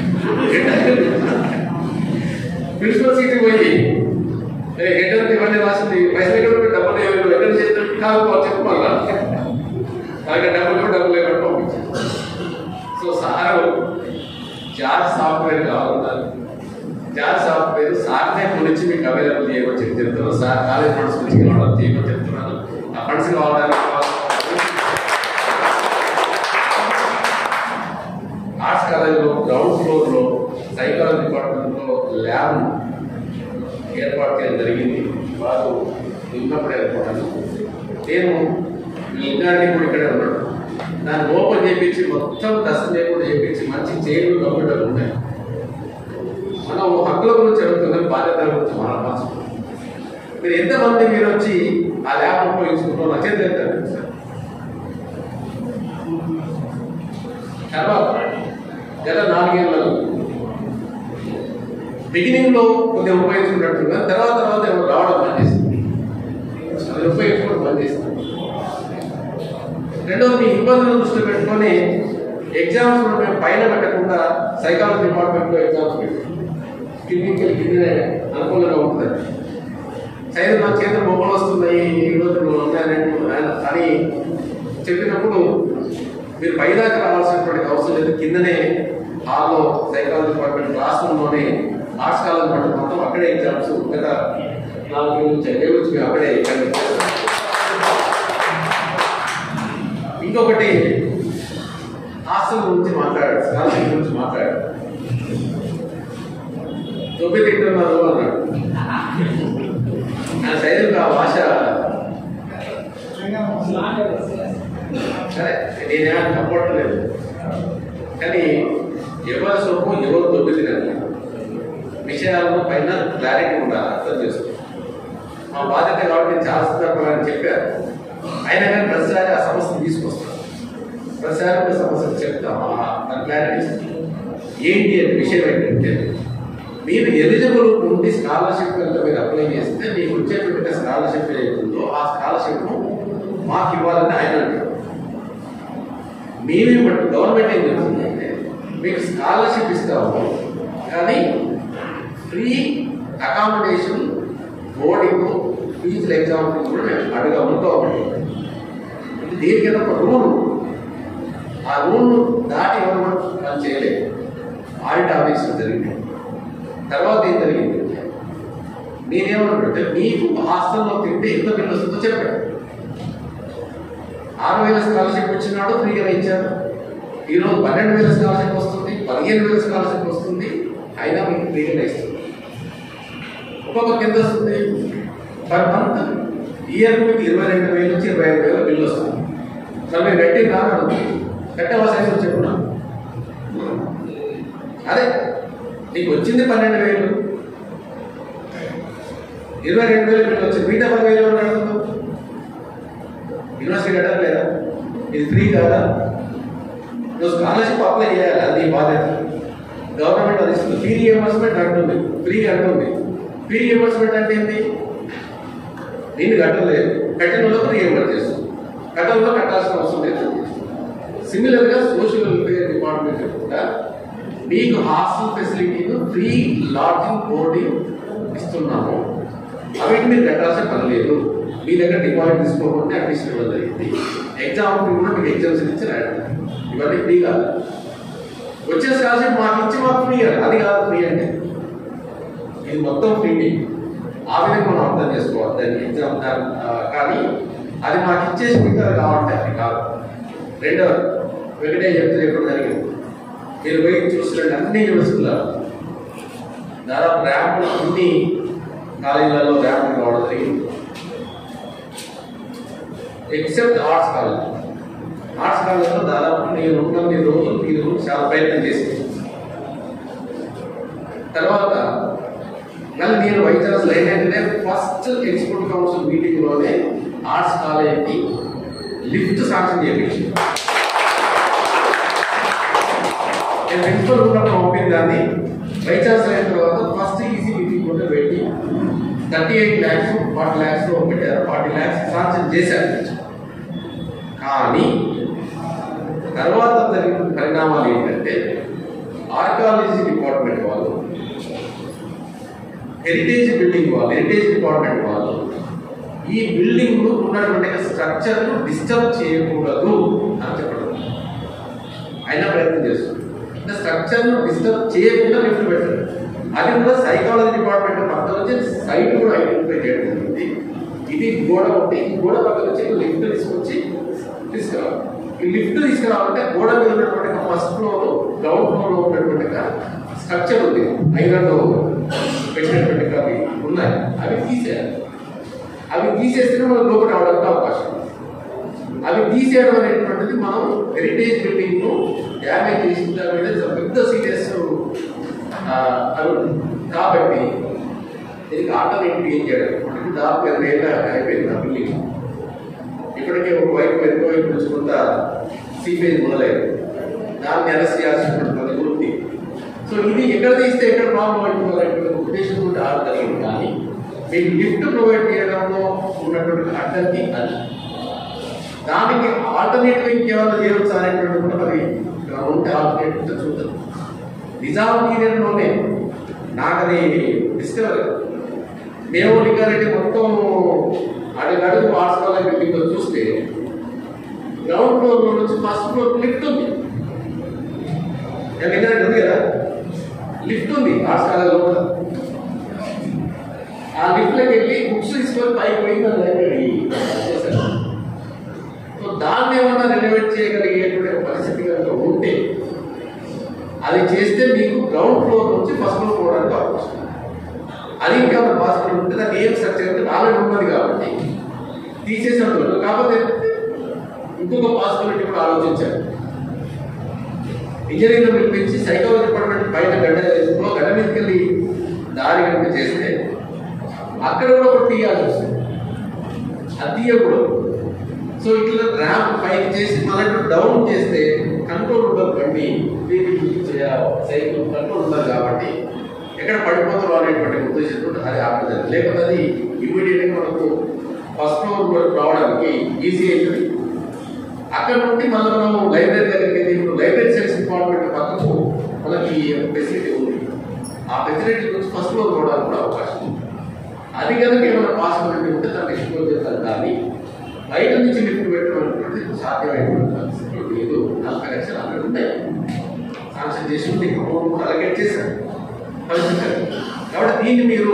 ప్రిన్సిపల్ సీట్కి పోయి "ఏ, హెడ్ అంతా ఇవన్నీ రాసింది పైసలు ఎక్కడ పెట్టి డబ్బులు ఏమైనా ఎక్కడ చేస్తే కాదు చెప్పాలా అలాగే డబ్బులు డబ్బులు లేకుండా పంపించారు సో సారు జార్ సాఫ్ట్వేర్ కావాలన్నారు జార్ సాఫ్ట్వేర్ సార్నే కొనిచ్చి మీకు అవైలబుల్ చేయమని చెప్పి చెప్తున్నాను సార్ కాలేజ్ ఫండ్స్ గురించి కావడం చేయమని చెప్తున్నాను ఆ ఫండ్స్ కావడానికి డిపార్ట్మెంట్లో ల్యాబ్ ఏర్పాటు చేయడం జరిగింది వారు ఉన్నప్పుడే అనుకుంటాను నేను మీ ఇంగాన్ని కూడా ఇక్కడే ఉన్నాడు దాన్ని ఓపెన్ చేయించి మొత్తం డస్ట్ లేకుండా చేయించి మంచి చైర్లు కంప్యూటర్లు ఉన్నాయి మనం హక్కుల గురించి అడుగుతున్నాం బాధ్యతల గురించి మాట్లాడుతున్నాం మీరు ఎంతమంది మీరు వచ్చి ఆ ల్యాబ్ ఉపయోగించుకుంటారో నచ్చేది ఎంత సార్ తర్వాత గత నాలుగేళ్లలో బిగినింగ్ లో కొద్దిగా ఉపయోగించుకున్నట్టుగా తర్వాత తర్వాత ఎవరు రావడం బంద్ చేసింది అది ఉపయోగించుకోవడం బంద్ చేసింది రెండోది మీ ఇబ్బందులను దృష్టి పెట్టుకొని ఎగ్జామ్స్ కూడా మేము పైన పెట్టకుండా సైకాలజీ డిపార్ట్మెంట్లో ఎగ్జామ్స్ పెట్టాం కిందికి కిందనే అనుకూలంగా ఉంటుంది సైదు నా చేతులు బొమ్మలు వస్తున్నాయి ఈ రోజులు ఉన్నాయని అని చెప్పినప్పుడు మీరు పైదాకా రావాల్సినటువంటి అవసరం లేదు కిందనే హాల్లో సైకాలజీ డిపార్ట్మెంట్ క్లాస్ రూమ్లోనే ఆర్ట్స్ కాలేజ్ పట్టు మొత్తం అక్కడే ఎగ్జామ్స్ గత నాలుగు వేల నుంచి ఐదు నుంచి మేము అక్కడే కండక్ట్ చేస్తాం ఇంకొకటి హాస్టల్ గురించి మాట్లాడాడు స్కాలర్షిప్ గురించి మాట్లాడాడు తొమ్మిది తింటున్నారు అన్నాడు నా శైలికి ఆ భాష సరే నేనేమో తప్పట్లేదు కానీ ఎవరి సొమ్ము ఎవరు దొబ్బితినని విషయాలను పైన క్లారిటీ ఉండాలి అర్థం చేసుకో మా బాధ్యత కాబట్టి నేను చాలా సందర్భాలు చెప్పారు అయినా కానీ ప్రతిసారి ఆ సమస్యను తీసుకొస్తాను ప్రతిసారి ఒక సమస్య చెప్తాం ఆ క్లారిటీ ఏంటి అనే విషయం ఏంటంటే మీరు ఎలిజిబుల్ ఉండి స్కాలర్షిప్ కనుక మీరు అప్లై చేస్తే మీకు వచ్చేటువంటి స్కాలర్షిప్ ఏదైతుందో ఆ స్కాలర్షిప్ మాకు ఇవ్వాలని ఆయన అంటారు మీవి బట్టి గవర్నమెంట్ ఏం చెప్తుందంటే మీకు స్కాలర్షిప్ ఇస్తాము కానీ ఫ్రీ అకామిడేషన్ బోర్డింగ్ ఫీజులు ఎగ్జామ్ కూడా మేము అడగము గవర్నమెంట్ ఇది దీనికైనా ఒక రూల్ ఆ రూల్ దాటి ఎవరు మనం చేయలేదు ఆడిట్ ఆఫీస్ జరిగింది తర్వాత ఏం జరిగింది మీరేమంటారంటే మీకు హాస్టల్లో తింటే ఎంత బిల్లు వస్తుందో చెప్పండి ఆరు వేల స్కాలర్షిప్ వచ్చినాడు ఫ్రీగా ఇచ్చారు ఈరోజు పన్నెండు వేల స్కాలర్షిప్ వస్తుంది పదిహేను వేల స్కాలర్షిప్ వస్తుంది అయినా మీకు ఫ్రీగా ఇస్తుంది ఒక్కొక్కరికి ఎంత వస్తుంది పర్ మంత్ ఇయర్ మీకు ఇరవై రెండు వేల నుంచి ఇరవై ఐదు వేల బిల్లు వస్తుంది మరి మీరు కట్టి రాను కట్టే సైజు చెప్పున్నా అదే నీకు వచ్చింది పన్నెండు వేలు ఇరవై రెండు వేలు బిల్లు వచ్చింది మిగతా పది వేలు ఎవరు కడుతుందో యూనివర్సిటీ కట్టడం లేదా ఇది ఫ్రీ కాదా నువ్వు స్కాలర్షిప్ అప్లై చేయాలి అది నీ బాధ్యత గవర్నమెంట్ అది ఇస్తుంది ఫీ రియంబర్స్మెంట్ అంటుంది ఫ్రీ అంటుంది ఫీ రియంబర్స్మెంట్ అంటే ఏంటి నేను కట్టలేదు కట్టిన వాళ్ళకు రియంబర్ చేస్తుంది కట్టడంలో కట్టాల్సిన అవసరం లేదు సిమిలర్గా సోషల్ వెల్ఫేర్ డిపార్ట్మెంట్ కూడా మీకు హాస్టల్ ఫెసిలిటీను ఫ్రీ లాడ్జింగ్ బోర్డింగ్ ఇస్తున్నాము అవిటి మీరు కట్టాల్సిన పని లేదు మీ దగ్గర డిపాజిట్ తీసుకోకుండా అడ్మిషన్ ఇవ్వడం జరిగింది ఎగ్జామ్ కూడా మీకు ఎగ్జామ్స్ ఇచ్చి రాయడం ఇవన్నీ ఫ్రీ కాదు వచ్చే స్కాలర్షిప్ మాకు ఇచ్చి మాకు ఫ్రీ అది కాదు ఫ్రీ అంటే ఇది మొత్తం ఫ్రీ ఆ విధంగా మనం అర్థం చేసుకోవాలి దాన్ని ఎగ్జామ్ దాన్ని, ఆ, కానీ అది మాకు ఇచ్చేసి మిగతా కావాలంటే అది కాదు రెండవది వెంకటే చెప్తే చెప్పడం జరిగింది మీరు పోయి చూసినట్టు అన్ని యూనివర్సిటీలో దాదాపు ర్యాంపులు అన్ని కాలేజీలలో ర్యాంపులు రావడం జరిగింది ఎక్సెప్ట్ ఆర్ట్స్ కాలేజ్ ఆర్ట్స్ కాలేజ్లో దాదాపు నేను ఉన్నన్ని రోజులు మీరు చాలా ప్రయత్నం చేసింది తర్వాత మళ్ళీ నేను వైస్ ఛాన్సలర్ ఏంటంటే ఫస్ట్ ఎక్స్పోర్ట్ కౌన్సిల్ మీటింగ్లోనే ఆర్ట్స్ కాలేజ్కి లిఫ్ట్ సాంక్షన్ చేయించి నేను ప్రిన్సిపల్ ఉన్నప్పుడు పంపిన దాన్ని వైస్ ఛాన్సలర్ అయిన తర్వాత ఫస్ట్ ఈసీ మీటింగ్ కూడా పెట్టి thirty eight lakhs forty lakhs పెట్టారు ఫార్టీ ల్యాక్స్ సాంక్షన్ చేశారు కానీ తర్వాత జరిగిన పరిణామాలు ఏంటంటే ఆర్కాలజీ డిపార్ట్మెంట్ వాళ్ళు హెరిటేజ్ బిల్డింగ్ వాళ్ళు హెరిటేజ్ డిపార్ట్మెంట్ వాళ్ళు ఈ బిల్డింగ్ ఉన్నటువంటి స్ట్రక్చర్ డిస్టర్బ్ చేయకూడదు అని చెప్పడం అయినా ప్రయత్నం చేస్తుంది అంటే స్ట్రక్చర్ డిస్టర్బ్ చేయకుండా లిఫ్ట్ పెట్టారు అది కూడా సైకాలజీ డిపార్ట్మెంట్ పక్కన నుంచి సైట్ కూడా ఐడెంటిఫై చేయడం జరిగింది ఇది గోడ ఉంటే ఈ గోడ పక్కన నుంచి లిఫ్ట్ తీసుకొచ్చి తీసుకురావాలి ఈ లిఫ్ట్ తీసుకురావాలంటే గోడ మీద ఉన్నటువంటి ఫస్ట్ ఫ్లోర్ గ్రౌండ్ ఫ్లోర్ లో ఉన్నటువంటి స్ట్రక్చర్ ఉంది ఐరన్ పెట్టినటువంటి అవి ఉన్నాయి అవి తీసేయాలి అవి తీసేస్తేనే మనం లోపల రావడానికి అవకాశం ఉంది. అవి తీసేయడం అనేటువంటిది మనం హెరిటేజ్ బిల్డింగ్ ను డ్యామేజ్ చేసిన దాని మీద చాలా పెద్ద సీరియస్ అవి ఉంది. కాబట్టి దీనికి ఆల్టర్నేటివ్ ఏం చేయడం అంటే దాదాపు ఇరవై ఏళ్ళ అయిపోయింది ఆ బిల్డింగ్ ఇప్పటికే ఒక వైపు ఎంతో వైపు నుంచి కొంత సీపేజ్ మొదలైంది దాన్ని అరెస్ట్ చేయాల్సినటువంటి పని ఉంది సో ఇది ఎక్కడ తీస్తే ఎక్కడ ప్రాబ్లం అవుతుందనేటువంటి ఉద్దేశంతో ఆర్డర్ జరిగింది కానీ మీకు లిఫ్ట్ ప్రొవైడ్ చేయడంలో ఉన్నటువంటి అడ్డంకి అది దానికి ఆల్టర్నేటివ్ ఇంకేమైనా చేయవచ్చు అనేటువంటి కూడా మరి ఇక్కడ ఉంటే ఆల్టర్నేటివ్ చూద్దాం నిజాం పీరియడ్లోనే నాకు అది డిస్కవరీ మేము లింగారెడ్డి మొత్తం అడుగడుగు పాఠశాల బిల్డింగ్ చూస్తే గ్రౌండ్ ఫ్లోర్ నుంచి ఫస్ట్ ఫ్లోర్ లిఫ్ట్ ఉంది నేను లింగారెడ్డి ఉంది కదా లిఫ్ట్ ఉంది పాఠశాల లోపల ఆ లిఫ్ట్లోకి వెళ్ళి బుక్స్ తీసుకొని పైకి పోయి మన లైబ్రరీ చేశారు సో దాన్ని ఏమన్నా రెనోవేట్ చేయగలిగేటువంటి పరిస్థితి కనుక ఉంటే అది చేస్తే మీకు గ్రౌండ్ ఫ్లోర్ నుంచి ఫస్ట్ ఫ్లోర్ పోవడానికి అవకాశం ఉంది. అది ఇంకా పాసిబుల్ ఉంటే దాన్ని ఏం స్ట్రక్చర్ అంటే ఆల్రెడీ ఉన్నది కాబట్టి తీసేసినట్టు కాకపోతే ఇంకొక పాసిబిలిటీ కూడా ఆలోచించారు ఇంజనీరింగ్ పిలిపించి సైకాలజీ డిపార్ట్మెంట్ బయట గడ్డ వేసుకో గడ్డ మీదకి వెళ్ళి దారి కనుక చేస్తే అక్కడ కూడా ఒకటి తీయాల్సి వస్తుంది అది తీయకూడదు సో ఇట్లా ర్యాంప్ పైకి చేసి మనకు డౌన్ చేస్తే కంట్రోల్ ఉండదు బండి సైకిల్ కంట్రోల్ ఉండదు కాబట్టి ఎక్కడ పడిపోతారో అనేటువంటి ఉద్దేశంతో అది ఆపేదాన్ని లేకపోతే అది ఇమీడియట్గా మనకు ఫస్ట్ ఫ్లోర్ వరకు రావడానికి ఈజీ అవుతుంది అక్కడ నుండి మళ్ళీ మనం లైబ్రరీ దగ్గరికి వెళ్ళి ఇప్పుడు లైబ్రరీ సైన్స్ డిపార్ట్మెంట్ పక్కకు మనకి ఫెసిలిటీ ఉంది ఆ ఫెసిలిటీ నుంచి ఫస్ట్ ఫ్లోర్ పోవడానికి కూడా అవకాశం ఉంది అది కనుక ఏమైనా పాసిబిలిటీ ఉంటే దాన్ని ఎక్స్ప్లోర్ చేస్తాను కానీ బయట నుంచి లిఫ్ట్ పెట్టడం అనేటువంటిది సాధ్యమైనటువంటి పరిస్థితి లేదు నలభై లక్షలు అక్కడ ఉంటాయి శాంక్షన్ చేసి ఉంది అమౌంట్ కూడా అలకేట్ చేశారు పరిస్థితి అది. కాబట్టి దీన్ని మీరు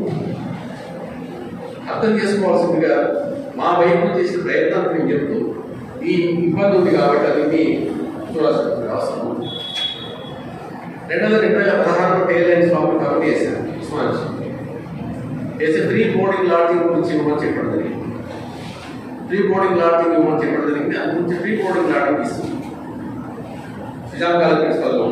అర్థం చేసుకోవాల్సిందిగా మా వైపు చేసిన ప్రయత్నాన్ని నేను చెప్తూ ఈ ఇబ్బంది ఉంది కాబట్టి అది మీ చూడాల్సిన అవసరం ఉంది రెండు వేల రెండు వేల పదహారులో ఎయిర్లైన్స్ స్వామి కమిటీ చేశారు ఉస్మాన్ చేసే ప్రీ బోర్డింగ్ లాడ్జింగ్ గురించి ఇవ్వమని చెప్పడం జరిగింది ప్రీ బోర్డింగ్ లాడ్జింగ్ ఇవ్వమని చెప్పడం జరిగింది అది గురించి ప్రీ బోర్డింగ్ లాడ్జింగ్ ఇస్తుంది నిజాం కాలేజ్ ప్రిన్సిపల్లో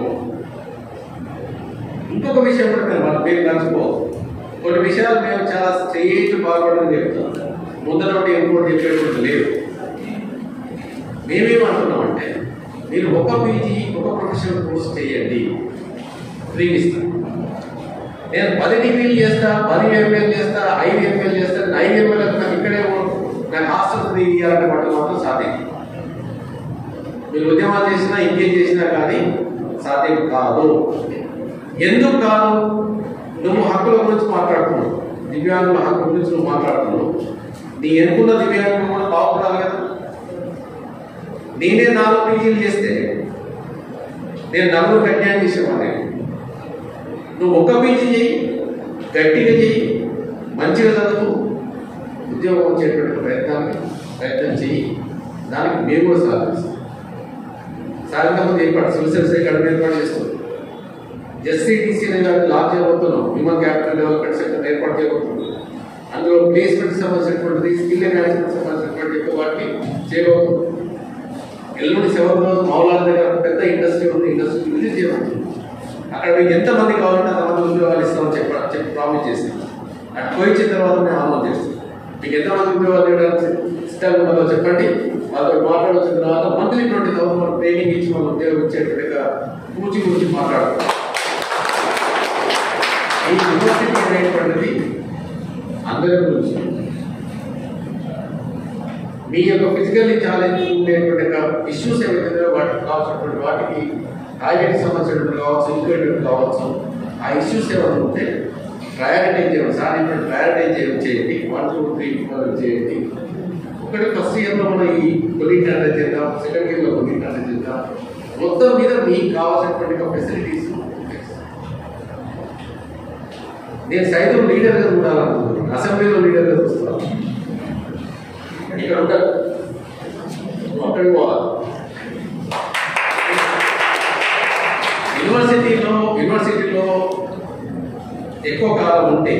ఇంకొక విషయం కూడా నేను మన పేరు మర్చిపోవద్దు కొన్ని విషయాలు మేము చాలా స్ట్రెయిట్ బాగుపడని చెప్తాం ముందరొకటి ఇంకోటి చెప్పేటువంటి లేదు మేమేమంటున్నామంటే మీరు ఒక పీజీ ఒక ప్రొఫెషనల్ కోర్స్ చేయండి ఫ్రీ ఇస్తాం నేను పది డిగ్రీలు చేస్తా పది ఎంఎల్ చేస్తా ఐదు ఎంఎల్ చేస్తా నేను ఐదు ఎంఎల్ నాకు ఇక్కడే ఉ- నాకు హాస్టల్ ఫ్రీ ఇవ్వాలంటే మటుకు మాత్రం సాధ్యం మీరు ఉద్యమాలు చేసినా ఇంకేం చేసినా కానీ సాధ్యం కాదు ఎందుకు కాదు నువ్వు హక్కుల గురించి మాట్లాడుతున్నావు దివ్యాంగుల హక్కుల గురించి నువ్వు మాట్లాడుతున్నావు నీ ఎన్నుకున్న దివ్యాంగులు కూడా బాగుపడాలి కదా నేనే నాలుగు పీజీలు చేస్తే నేను నలుగురు అన్యాయం చేసేవాడిని నువ్వు ఒక్క పీజీ చేయి గట్టిగా చేయి మంచిగా చదువు ఉద్యోగం వచ్చేటువంటి ప్రయత్నానికి ప్రయత్నం చేయి దానికి మేము కూడా సహకరిస్తాం సాయంత్రం ఏర్పాటు సివిల్ సర్వీస్ అకాడమీ ఏర్పాటు చేస్తుంది ఎస్సీటీసీ అనే దాన్ని లాంచ్ చేయబోతున్నాం హ్యూమన్ క్యాపిటల్ డెవలప్మెంట్ సెంటర్ ఏర్పాటు చేయబోతున్నాం అందులో ప్లేస్మెంట్ సంబంధించినటువంటి స్కిల్ మేనేజ్మెంట్ సంబంధించినటువంటి వాటిని చేయబోతున్నాం ఎల్లుండి సెవెంత్ రోజు మౌలాల దగ్గర ఒక పెద్ద ఇండస్ట్రీ ఉంది ఇండస్ట్రీ విజిట్ చేయబోతున్నాం అక్కడ మీకు ఎంతమంది కావాలంటే అంతమంది ఉద్యోగాలు ఇస్తామని చెప్ప చెప్పి ప్రామిస్ చేస్తాం అటు పోయించిన తర్వాత మేము ఆమోదం చేస్తాం మీకు ఎంతమంది ఉద్యోగాలు ఇవ్వడానికి సిస్టమ్ ఉన్నదో చెప్పండి వాళ్ళతో మాట్లాడొచ్చిన తర్వాత మంత్లీ ట్వంటీ థౌసండ్ మనం ట్రైనింగ్ ఇచ్చి మనం ఉద్యోగం ఇచ్చేట్టుగా పూచి గురించి మాట్లాడతాం ఈ యూనివర్సిటీ అనేటువంటిది అందరి గురించి మీ యొక్క ఫిజికల్లీ ఛాలెంజ్ ఉండేటువంటి ఇష్యూస్ ఏవైతే వాటికి కావాల్సినటువంటి వాటికి టాయిలెట్కి సంబంధించినటువంటి కావచ్చు ఇంక్లూడెడ్ కావచ్చు ఆ ఇష్యూస్ ఏమైనా ఉంటే ప్రయారిటైజ్ చేయండి సార్ ఇప్పుడు ప్రయారిటైజ్ చేయండి వన్ టూ త్రీ ఫోర్ చేయండి ఒకటి ఫస్ట్ ఇయర్లో మనం ఈ కొలీట్ అటెండ్ చేద్దాం సెకండ్ ఇయర్లో కొలీట్ అటెండ్ చేద్దాం మొత్తం మీద మీకు కావాల్సినటువంటి ఫెసిలిటీస్ నేను సైతం లీడర్గా ఉండాలనుకుంటున్నాను అసెంబ్లీలో లీడర్గా చూస్తున్నాను ఇక్కడ ఉంటారు అక్కడికి పోవాలి యూనివర్సిటీలో యూనివర్సిటీలో ఎక్కువ కాలం ఉంటే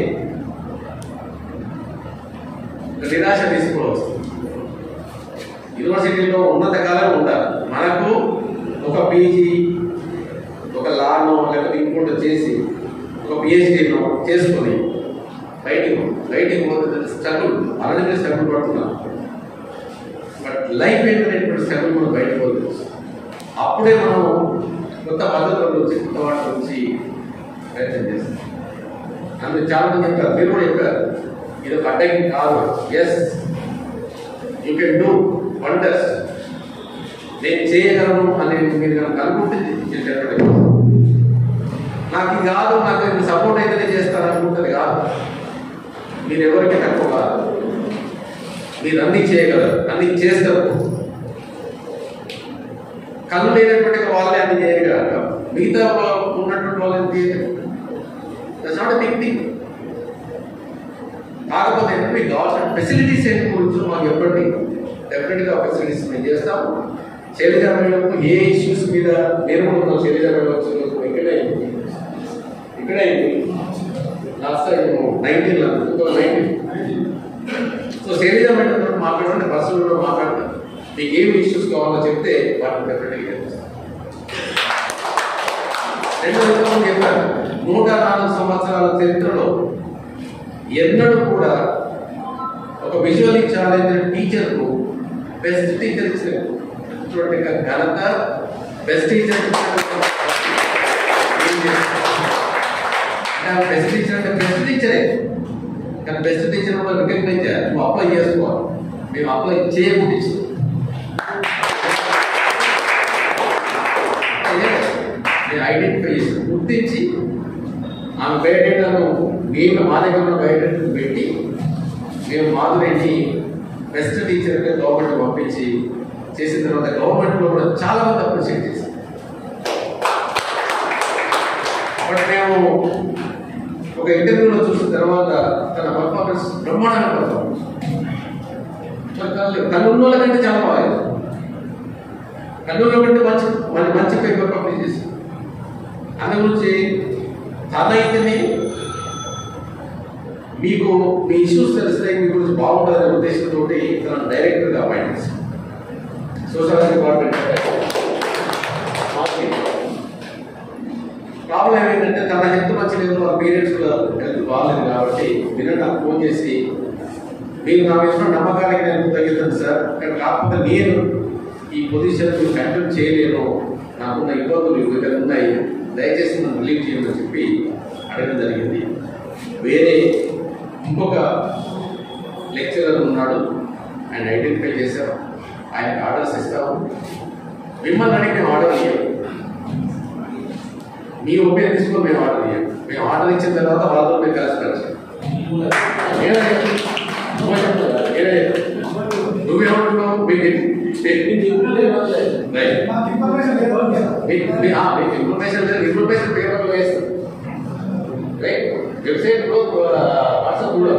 నిరాశ తీసుకోవచ్చు యూనివర్సిటీలో ఉన్నత కాలం ఉండాలి మనకు ఒక పీజీ ఒక లానో లేకపోతే ఇంకోటి చేసి ఒక పిహెచ్డీనో చేసుకొని బయటికి బయటికి పోతే స్ట్రగుల్ అలాగే స్ట్రగుల్ పడుతున్నాం బట్ లైఫ్ ఏంటనేటువంటి స్ట్రగుల్ మనం బయటకు పోతుంది అప్పుడే మనం కొత్త పద్ధతుల నుంచి కొత్త వాటి నుంచి ప్రయత్నం చేస్తాం అందుకు చాలా మంది చెప్పారు మీరు కూడా చెప్పారు ఇది ఒక అడ్డంకి కాదు yes you can do wonders నేను చేయగలను అనేది మీరు కనుక అనుకుంటే చేసేటప్పుడు నాకు ఇది కాదు నాకు ఇది సపోర్ట్ అయితేనే చేస్తాను అనుకుంటుంది కాదు మీరు ఎవరికి తక్కువ కాదు మీరు అన్ని చేయగలరు అన్ని చేస్తారు కళ్ళు లేనప్పటికీ వాళ్ళే అన్ని చేయగలరు మిగతా వా- ఉన్నటువంటి వాళ్ళని చేయలేదు దట్స్ నాట్ బిగ్ థింగ్ కాకపోతే ఏంటంటే మీకు కావాల్సిన ఫెసిలిటీస్ ఏంటి గురించి మాకు చెప్పండి డెఫినెట్గా ఫెసిలిటీస్ మేము చేస్తాము శైలజ మేడంకు ఏ ఇష్యూస్ మీద నేను కూడా ఉన్నాను శైలజ మేడం ఇక్కడే అయింది ఇక్కడే అయింది last time nineteen two thousand nineteen so Shailaja madam తోటి మాట్లాడండి పర్సనల్గా మాట్లాడండి మీకు ఏమి ఇష్యూస్ కావాలో చెప్తే వాటిని డెఫినెట్గా చేస్తాం రెండు విధంగా చెప్పారు నూట నాలుగు సంవత్సరాల చరిత్రలో ఎన్నడూ కూడా ఒక విజువల్లీ ఛాలెంజ్ టీచర్కు బెస్ట్ టీచర్ ఇచ్చినటువంటి ఘనత బెస్ట్ టీచర్ బెస్ట్ టీచర్ అంటే బెస్ట్ టీచరే కానీ బెస్ట్ టీచర్ కూడా రికగ్నైజ్ చేయాలి నువ్వు అప్లై చేసుకోవాలి మేము అప్లై చేయకుండా ఇచ్చాం. నేను ఐడెంటిఫై చేసి గుర్తించి ఆమె బయోడేటాను మేము మా దగ్గర ఉన్న బయోడేటాను పెట్టి మేము మాధురెడ్డి బెస్ట్ టీచర్గా గవర్నమెంట్ పంపించి చేసిన తర్వాత గవర్నమెంట్లో కూడా చాలా మంది అప్రిషియేట్ చేశారు బట్ మేము ఒక ఇంటర్వ్యూలో చూసిన తర్వాత తన పర్ఫార్మెన్స్ బ్రహ్మాండమైన పర్ఫార్మెన్స్ కన్నుల కంటే చాలా బాగా కన్నుల కంటే మంచి మంచి మంచి పేపర్ పబ్లిష్ చేసింది అందు గురించి తనైతేనే మీకు మీ ఇష్యూస్ తెలిస్తే మీ గురించి బాగుంటుందనే ఉద్దేశంతో తన డైరెక్టర్గా అపాయింట్ చేశారు సోషల్ డిపార్ట్మెంట్ ప్రాబ్లం ఏమైందంటే తన హెల్త్ మంచి లేదు వాళ్ళ పేరెంట్స్ కూడా హెల్త్ బాగాలేదు కాబట్టి మీరు నాకు ఫోన్ చేసి మీరు నా విషయంలో నమ్మకానికి నేను తగ్గుతాను సార్ కానీ కాకపోతే నేను ఈ పొజిషన్ కంటిన్యూ చేయలేను నాకున్న ఇబ్బందులు ఈ దగ్గర ఉన్నాయి దయచేసి నన్ను రిలీవ్ చేయమని చెప్పి అడగడం జరిగింది వేరే ఇంకొక లెక్చరర్ ఉన్నాడు ఆయన ఐడెంటిఫై చేశారు ఆయనకి ఆర్డర్స్ ఇస్తాము మిమ్మల్ని అడిగి మేము ఆర్డర్ ఇయ్యం మీ ఒపీనియన్ తీసుకొని మేము ఆర్డర్ ఇయ్యం మేము ఆర్డర్ ఇచ్చిన తర్వాత వాళ్ళతో మేము కలిసి కలిసి నువ్వేమంటున్నావు మీకు ఇన్ఫర్మేషన్ ఇన్ఫర్మేషన్ పేపర్లో వేస్తాం రైట్ వెబ్సైట్లో వాట్సాప్ కూడా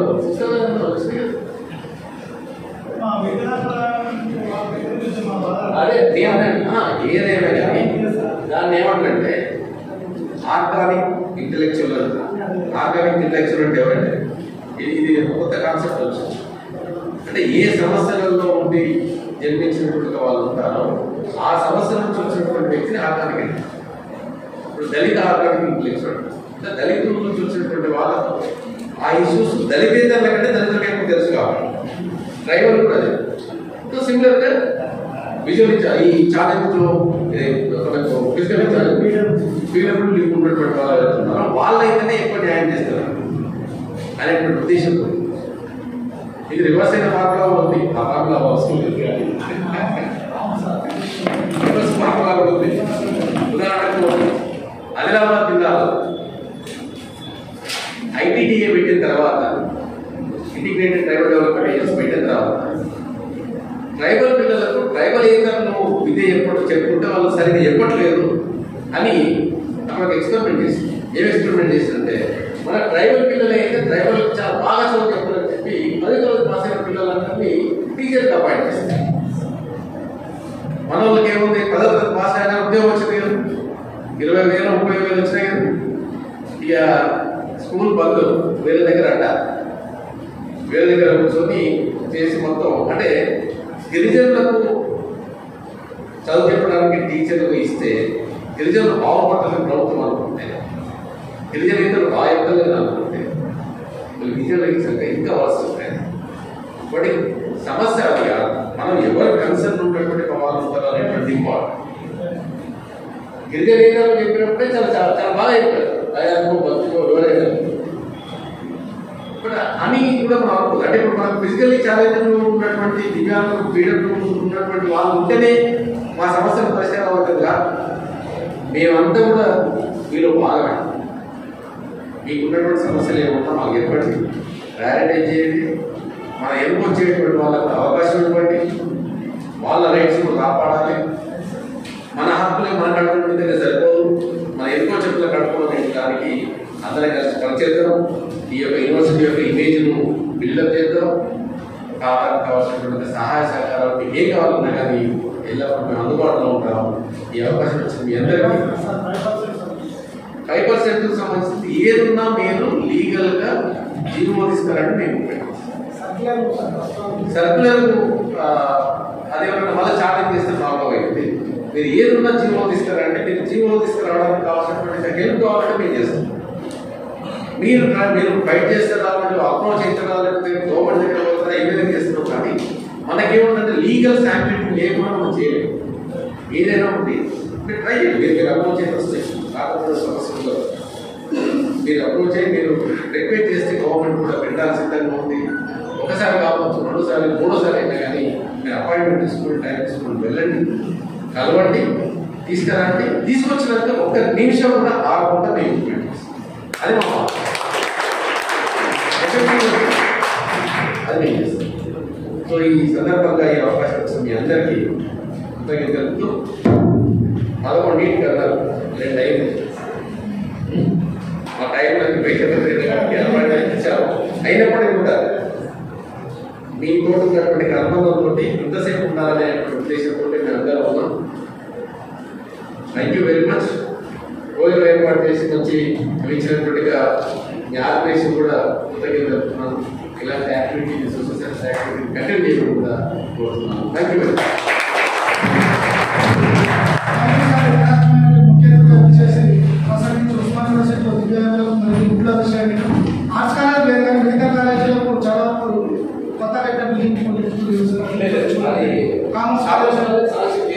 అదే ఏదైనా కానీ దాన్ని ఏమంటే ఆర్గానిక్ ఇంటలెక్చువల్ ఆర్గానిక్ ఇంటలెక్చువల్ అంటే ఎవరంటే ఇది ఇది కొత్త కాన్సెప్ట్ వచ్చింది అంటే ఏ సమస్యలలో ఉండి జన్మించినటువంటి వాళ్ళు ఉంటారో ఆ సమస్య నుంచి వచ్చినటువంటి వ్యక్తిని ఆర్గానిక్ అంటారు. ఇప్పుడు దళిత ఆర్గానిక్ ఇంటలెక్చువల్ అంటే దళితుల నుంచి వచ్చినటువంటి వాళ్ళకు ఆ ఇష్యూస్ దళితేతరుల కంటే దళితులకి ఎక్కువ తెలుసు కాబట్టి ట్రైబల్ కూడా అదే సో సిమిలర్గా విజువల్ ఈ ఛాలెంజ్లో పీడబ్ల్యూ లీగ్ ఉన్నటువంటి వాళ్ళు ఎవరున్నారో వాళ్ళైతేనే ఎక్కువ న్యాయం చేస్తారు అనేటువంటి ఉద్దేశంతో ఇది రివర్స్ అయిన ఫార్ములా ఉంది ఆ ఫార్ములా వస్తుంది రివర్స్ ఫార్ములా కూడా ఉంది ఉదాహరణకు ఆదిలాబాద్ జిల్లాలో ఐటీడీఏ పెట్టిన తర్వాత ఇంటిగ్రేటెడ్ ట్రైబల్ డెవలప్మెంట్ ఏజెన్సీ పెట్టిన తర్వాత ట్రైబల్ పిల్లలకు ట్రైబల్ ఏతరులు విద్య ఎప్పుడు చెప్పుకుంటే వాళ్ళు సరిగ్గా చెప్పట్లేదు అని మనకు ఎక్స్పెరిమెంట్ చేసింది ఏం ఎక్స్పెరిమెంట్ చేసిందంటే మన ట్రైబల్ పిల్లలు అయితే ట్రైబల్ చాలా బాగా చదువు చెప్పాలని చెప్పి పది రోజులు పాస్ అయిన పిల్లలందరినీ టీచర్కి అపాయింట్ చేస్తారు మన వాళ్ళకి ఏముంది పదో తరగతి పాస్ అయినా ఉద్యోగం వచ్చింది కదా ఇరవై వేలు ముప్పై వేలు వచ్చినాయి కదా ఇక స్కూల్ బంద్ వేరే దగ్గర అడ్డ వేరే దగ్గర కూర్చొని చేసి మొత్తం అంటే గిరిజనులకు చదువు చెప్పడానికి టీచర్లు ఇస్తే గిరిజనులు బాగుపడాలని ప్రభుత్వం అనుకుంటే గిరిజన ఇద్దరు బాగా చెప్తారని అనుకుంటే వీళ్ళు గిరిజనులు ఇచ్చాక ఇంకా వలస ఉంటాయి బట్ సమస్య అది కాదు మనం ఎవరు కన్సర్న్ ఉన్నటువంటి వాళ్ళు ఉంటారో అనేటువంటి ఇంపార్టెంట్ గిరిజన ఏరియాలో చెప్పినప్పుడే చాలా చాలా చాలా బాగా చెప్పారు అయ్యాకో బతుకో ఎవరైనా బట్ అని కూడా మనం అనుకోదు అంటే ఇప్పుడు మనకు ఫిజికల్లీ ఛాలెంజ్ ఉన్నటువంటి దివ్యాంగులు పీడలు ఉన్నటువంటి వాళ్ళు ఉంటేనే మా సమస్యలు పరిష్కారం అవుతుంది కాదు మేమంతా కూడా మీలో భాగమే మీకు ఉన్నటువంటి సమస్యలు ఏమన్నా మాకు చెప్పండి ప్రయారిటైజ్ చేయండి మన ఎందుకు వచ్చేటువంటి వాళ్ళకి అవకాశం ఇవ్వండి వాళ్ళ రైట్స్ కాపాడాలి మన హక్కులే మన కడుపుకుంటే సరిపోదు మన ఎందుకో చెప్పులు కడుపుకోవడం దానికి అందరం కలిసి పనిచేద్దాం ఈ యొక్క యూనివర్సిటీ యొక్క ఇమేజ్ను బిల్డప్ చేద్దాం కావడానికి కావాల్సినటువంటి సహాయ సహకారాలు మీకు ఏం కావాలన్నా కానీ ఎల్లప్పుడూ మేము అందుబాటులో ఉంటాం ఈ అవకాశం వచ్చింది మీ అందరికీ ఫైవ్ పర్సెంట్ సంబంధించి ఏదున్నా మీరు లీగల్ గా జీవో తీసుకురండి మేము సర్కులర్ అదేమన్నా మళ్ళీ చాటింగ్ చేస్తే ప్రాబ్లం అయింది మీరు ఏదున్నా జీవో తీసుకురండి మీరు జీవో తీసుకురావడానికి కావాల్సినటువంటి హెల్ప్ కావాలంటే మేము చేస్తాం మీరు కా- మీరు ఫైట్ చేస్తారా మీరు అప్రోచ్ అవుతారా లేకపోతే గవర్నమెంట్ దగ్గర పోతారా ఏ విధంగా చేస్తున్నాం కానీ మనకేముందంటే లీగల్ శాంక్షన్ లేకుండా మనం చేయలేము ఏదైనా ఉంది మీరు ట్రై చేయండి మీరు మీరు అప్రోచ్ చేసి వస్తాయి కాకపోతే సమస్య ఉండదు మీరు అప్రోచ్ అయ్యి మీరు రిక్వెస్ట్ చేస్తే గవర్నమెంట్ కూడా పెట్టాలి సిద్ధంగా ఉంది ఒకసారి కావచ్చు రెండోసారి మూడోసారి అయినా కానీ మీరు అపాయింట్మెంట్ తీసుకుని టైం తీసుకుని వెళ్ళండి కలవండి తీసుకురండి తీసుకొచ్చినాక ఒక్క నిమిషం కూడా ఆగకుండా మేము ఇంప్లిమెంట్ చేస్తాం అది మా మాట. Effective అది మేము చేస్తాం సో ఈ సందర్భంగా ఈ అవకాశం వచ్చిన మీ అందరికీ కృతజ్ఞతలు పదకొండింటికి అన్నారు రెండు అయింది ఆ టైంలో ఏర్పాటు ఇచ్చాము అయినప్పటికీ కూడా మీ తోటి ఉన్నటువంటి కర్మంతో ఇంతసేపు ఉండాలనే ఉద్దేశంతో మేము అందరం ఉన్నాం థ్యాంక్ యూ వెరీ మచ్ రోజు ఏర్పాటు చేసి మంచి ఇచ్చినటువంటిగా మీ ఆర్గనైజేషన్ కూడా కృతజ్ఞత చెప్తున్నాను ఇలాంటి activity social service activity continue చేయడం కూడా కోరుతున్నాను థ్యాంక్ యూ వెరీ మచ్ ముఖ్యంగా వచ్చేసి ప్రసంగించి ఉస్మాన్ యూనివర్సిటీలో దివ్యాంగులు మరియు గుడ్ల విషయాన్ని ఆర్ట్స్ కాలేజ్ లేదు కానీ మిగతా కాలేజీలో చాలా కొత్త కట్ట బిల్డింగ్ కామర్స్ కాలేజ్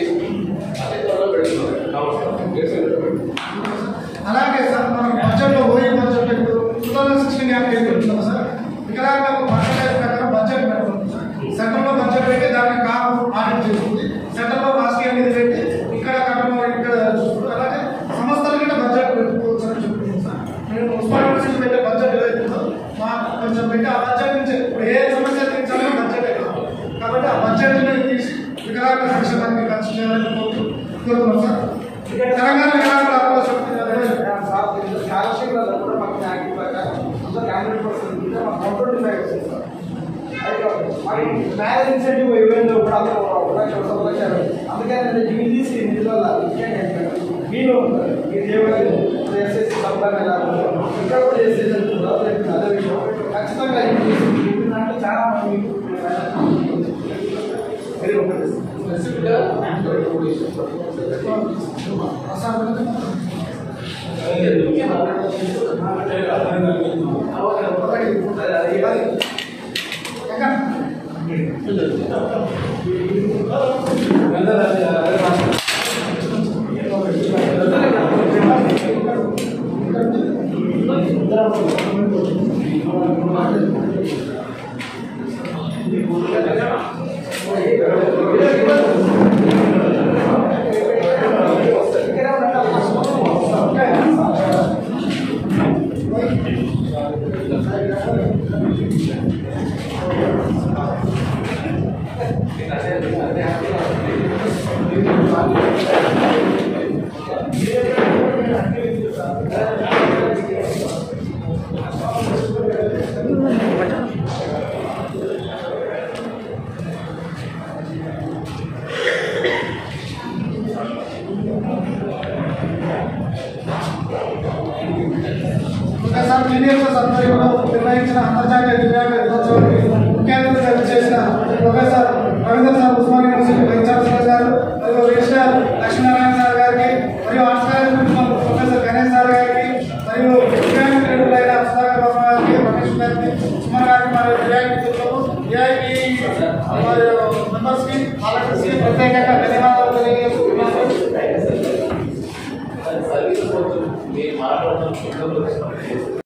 అలాగే సార్ మనం బడ్జెట్లో ఓయి బడ్జెట్ ఇప్పుడు టూ థౌసండ్ సిక్స్టీన్ యాక్ట్ ఏం పెడుతున్నాం సార్ వికలాంగులకు పర్సంటేజ్ ప్రకారం బడ్జెట్ పెడుతుంది సార్ సెంట్రల్లో బడ్జెట్ పెట్టి దాన్ని కాపు ఆడిట్ చేస్తుంది సెంట్రల్లో రాష్ట్రీయ నిధి పెట్టి ఇక్కడ కట్టడం ఇక్కడ చూస్తుంది అలాగే సంస్థలు కూడా బడ్జెట్ పెట్టుకోవచ్చు అని చెప్తున్నాం సార్ మేము ఉస్మాన్ యూనివర్సిటీ పెట్టే బడ్జెట్ ఏదైతుందో మా కొంచెం పెట్టి ఆ బడ్జెట్ నుంచి ఇప్పుడు ఏ సమస్య తీర్చాలో బడ్జెట్ కాదు కాబట్టి ఆ బడ్జెట్ తీసి వికలాంగ సంక్షేమానికి ఖర్చు చేయాలని కోరుతూ కోరుతున్నాం సార్ తెలంగాణ వికలాంగుల హక్కుల సమితి స్కాలర్షిప్లలో కూడా మాకు యాక్టివ్ ప్రకారం అందరూ హండ్రెడ్ పర్సెంట్ ఉంటే మాకు వన్ ట్వంటీ ఫైవ్ వస్తుంది సార్ అయితే మరి మ్యారేజ్ ఇన్సెంటివ్ ఈవెంట్ కూడా అందరూ ఒక లక్ష ఒక లక్ష అందుకని ఇవి తీసి నిధుల మీరు మీరు చేయలేదు ఎస్ఎస్సి సంబంధం ఎలా ఇక్కడ కూడా ఎస్ఎస్సి అదే విషయం ఖచ్చితంగా ఇవి తీసి అంటే చాలా మంది వెరీ Thank you. టీడీఎస్ ఆధ్వర్యంలో నిర్వహించిన అంతర్జాతీయ దివ్యాంగ దినోత్సవానికి ముఖ్య అతిథిగా చేసిన professor Ravindra sir Osman university vice chancellor గారు మరియు రిజిస్ట్రార్ లక్ష్మీనారాయణ సార్ గారికి మరియు arts college principal professor Ganesh sir గారికి మరియు దివ్యాంగ క్రీడలైన సుధాకర్ బాబు గారికి రమేష్ గారికి సుమన్ గారికి మరియు దివ్యాంగ మిత్రులకు ఏఐపి మరియు మెంబర్స్ కి వాళ్ళకి ప్రత్యేకంగా ధన్యవాదాలు తెలియజేస్తున్నాను సర్వీస్ మీ మాట్లాడుతున్న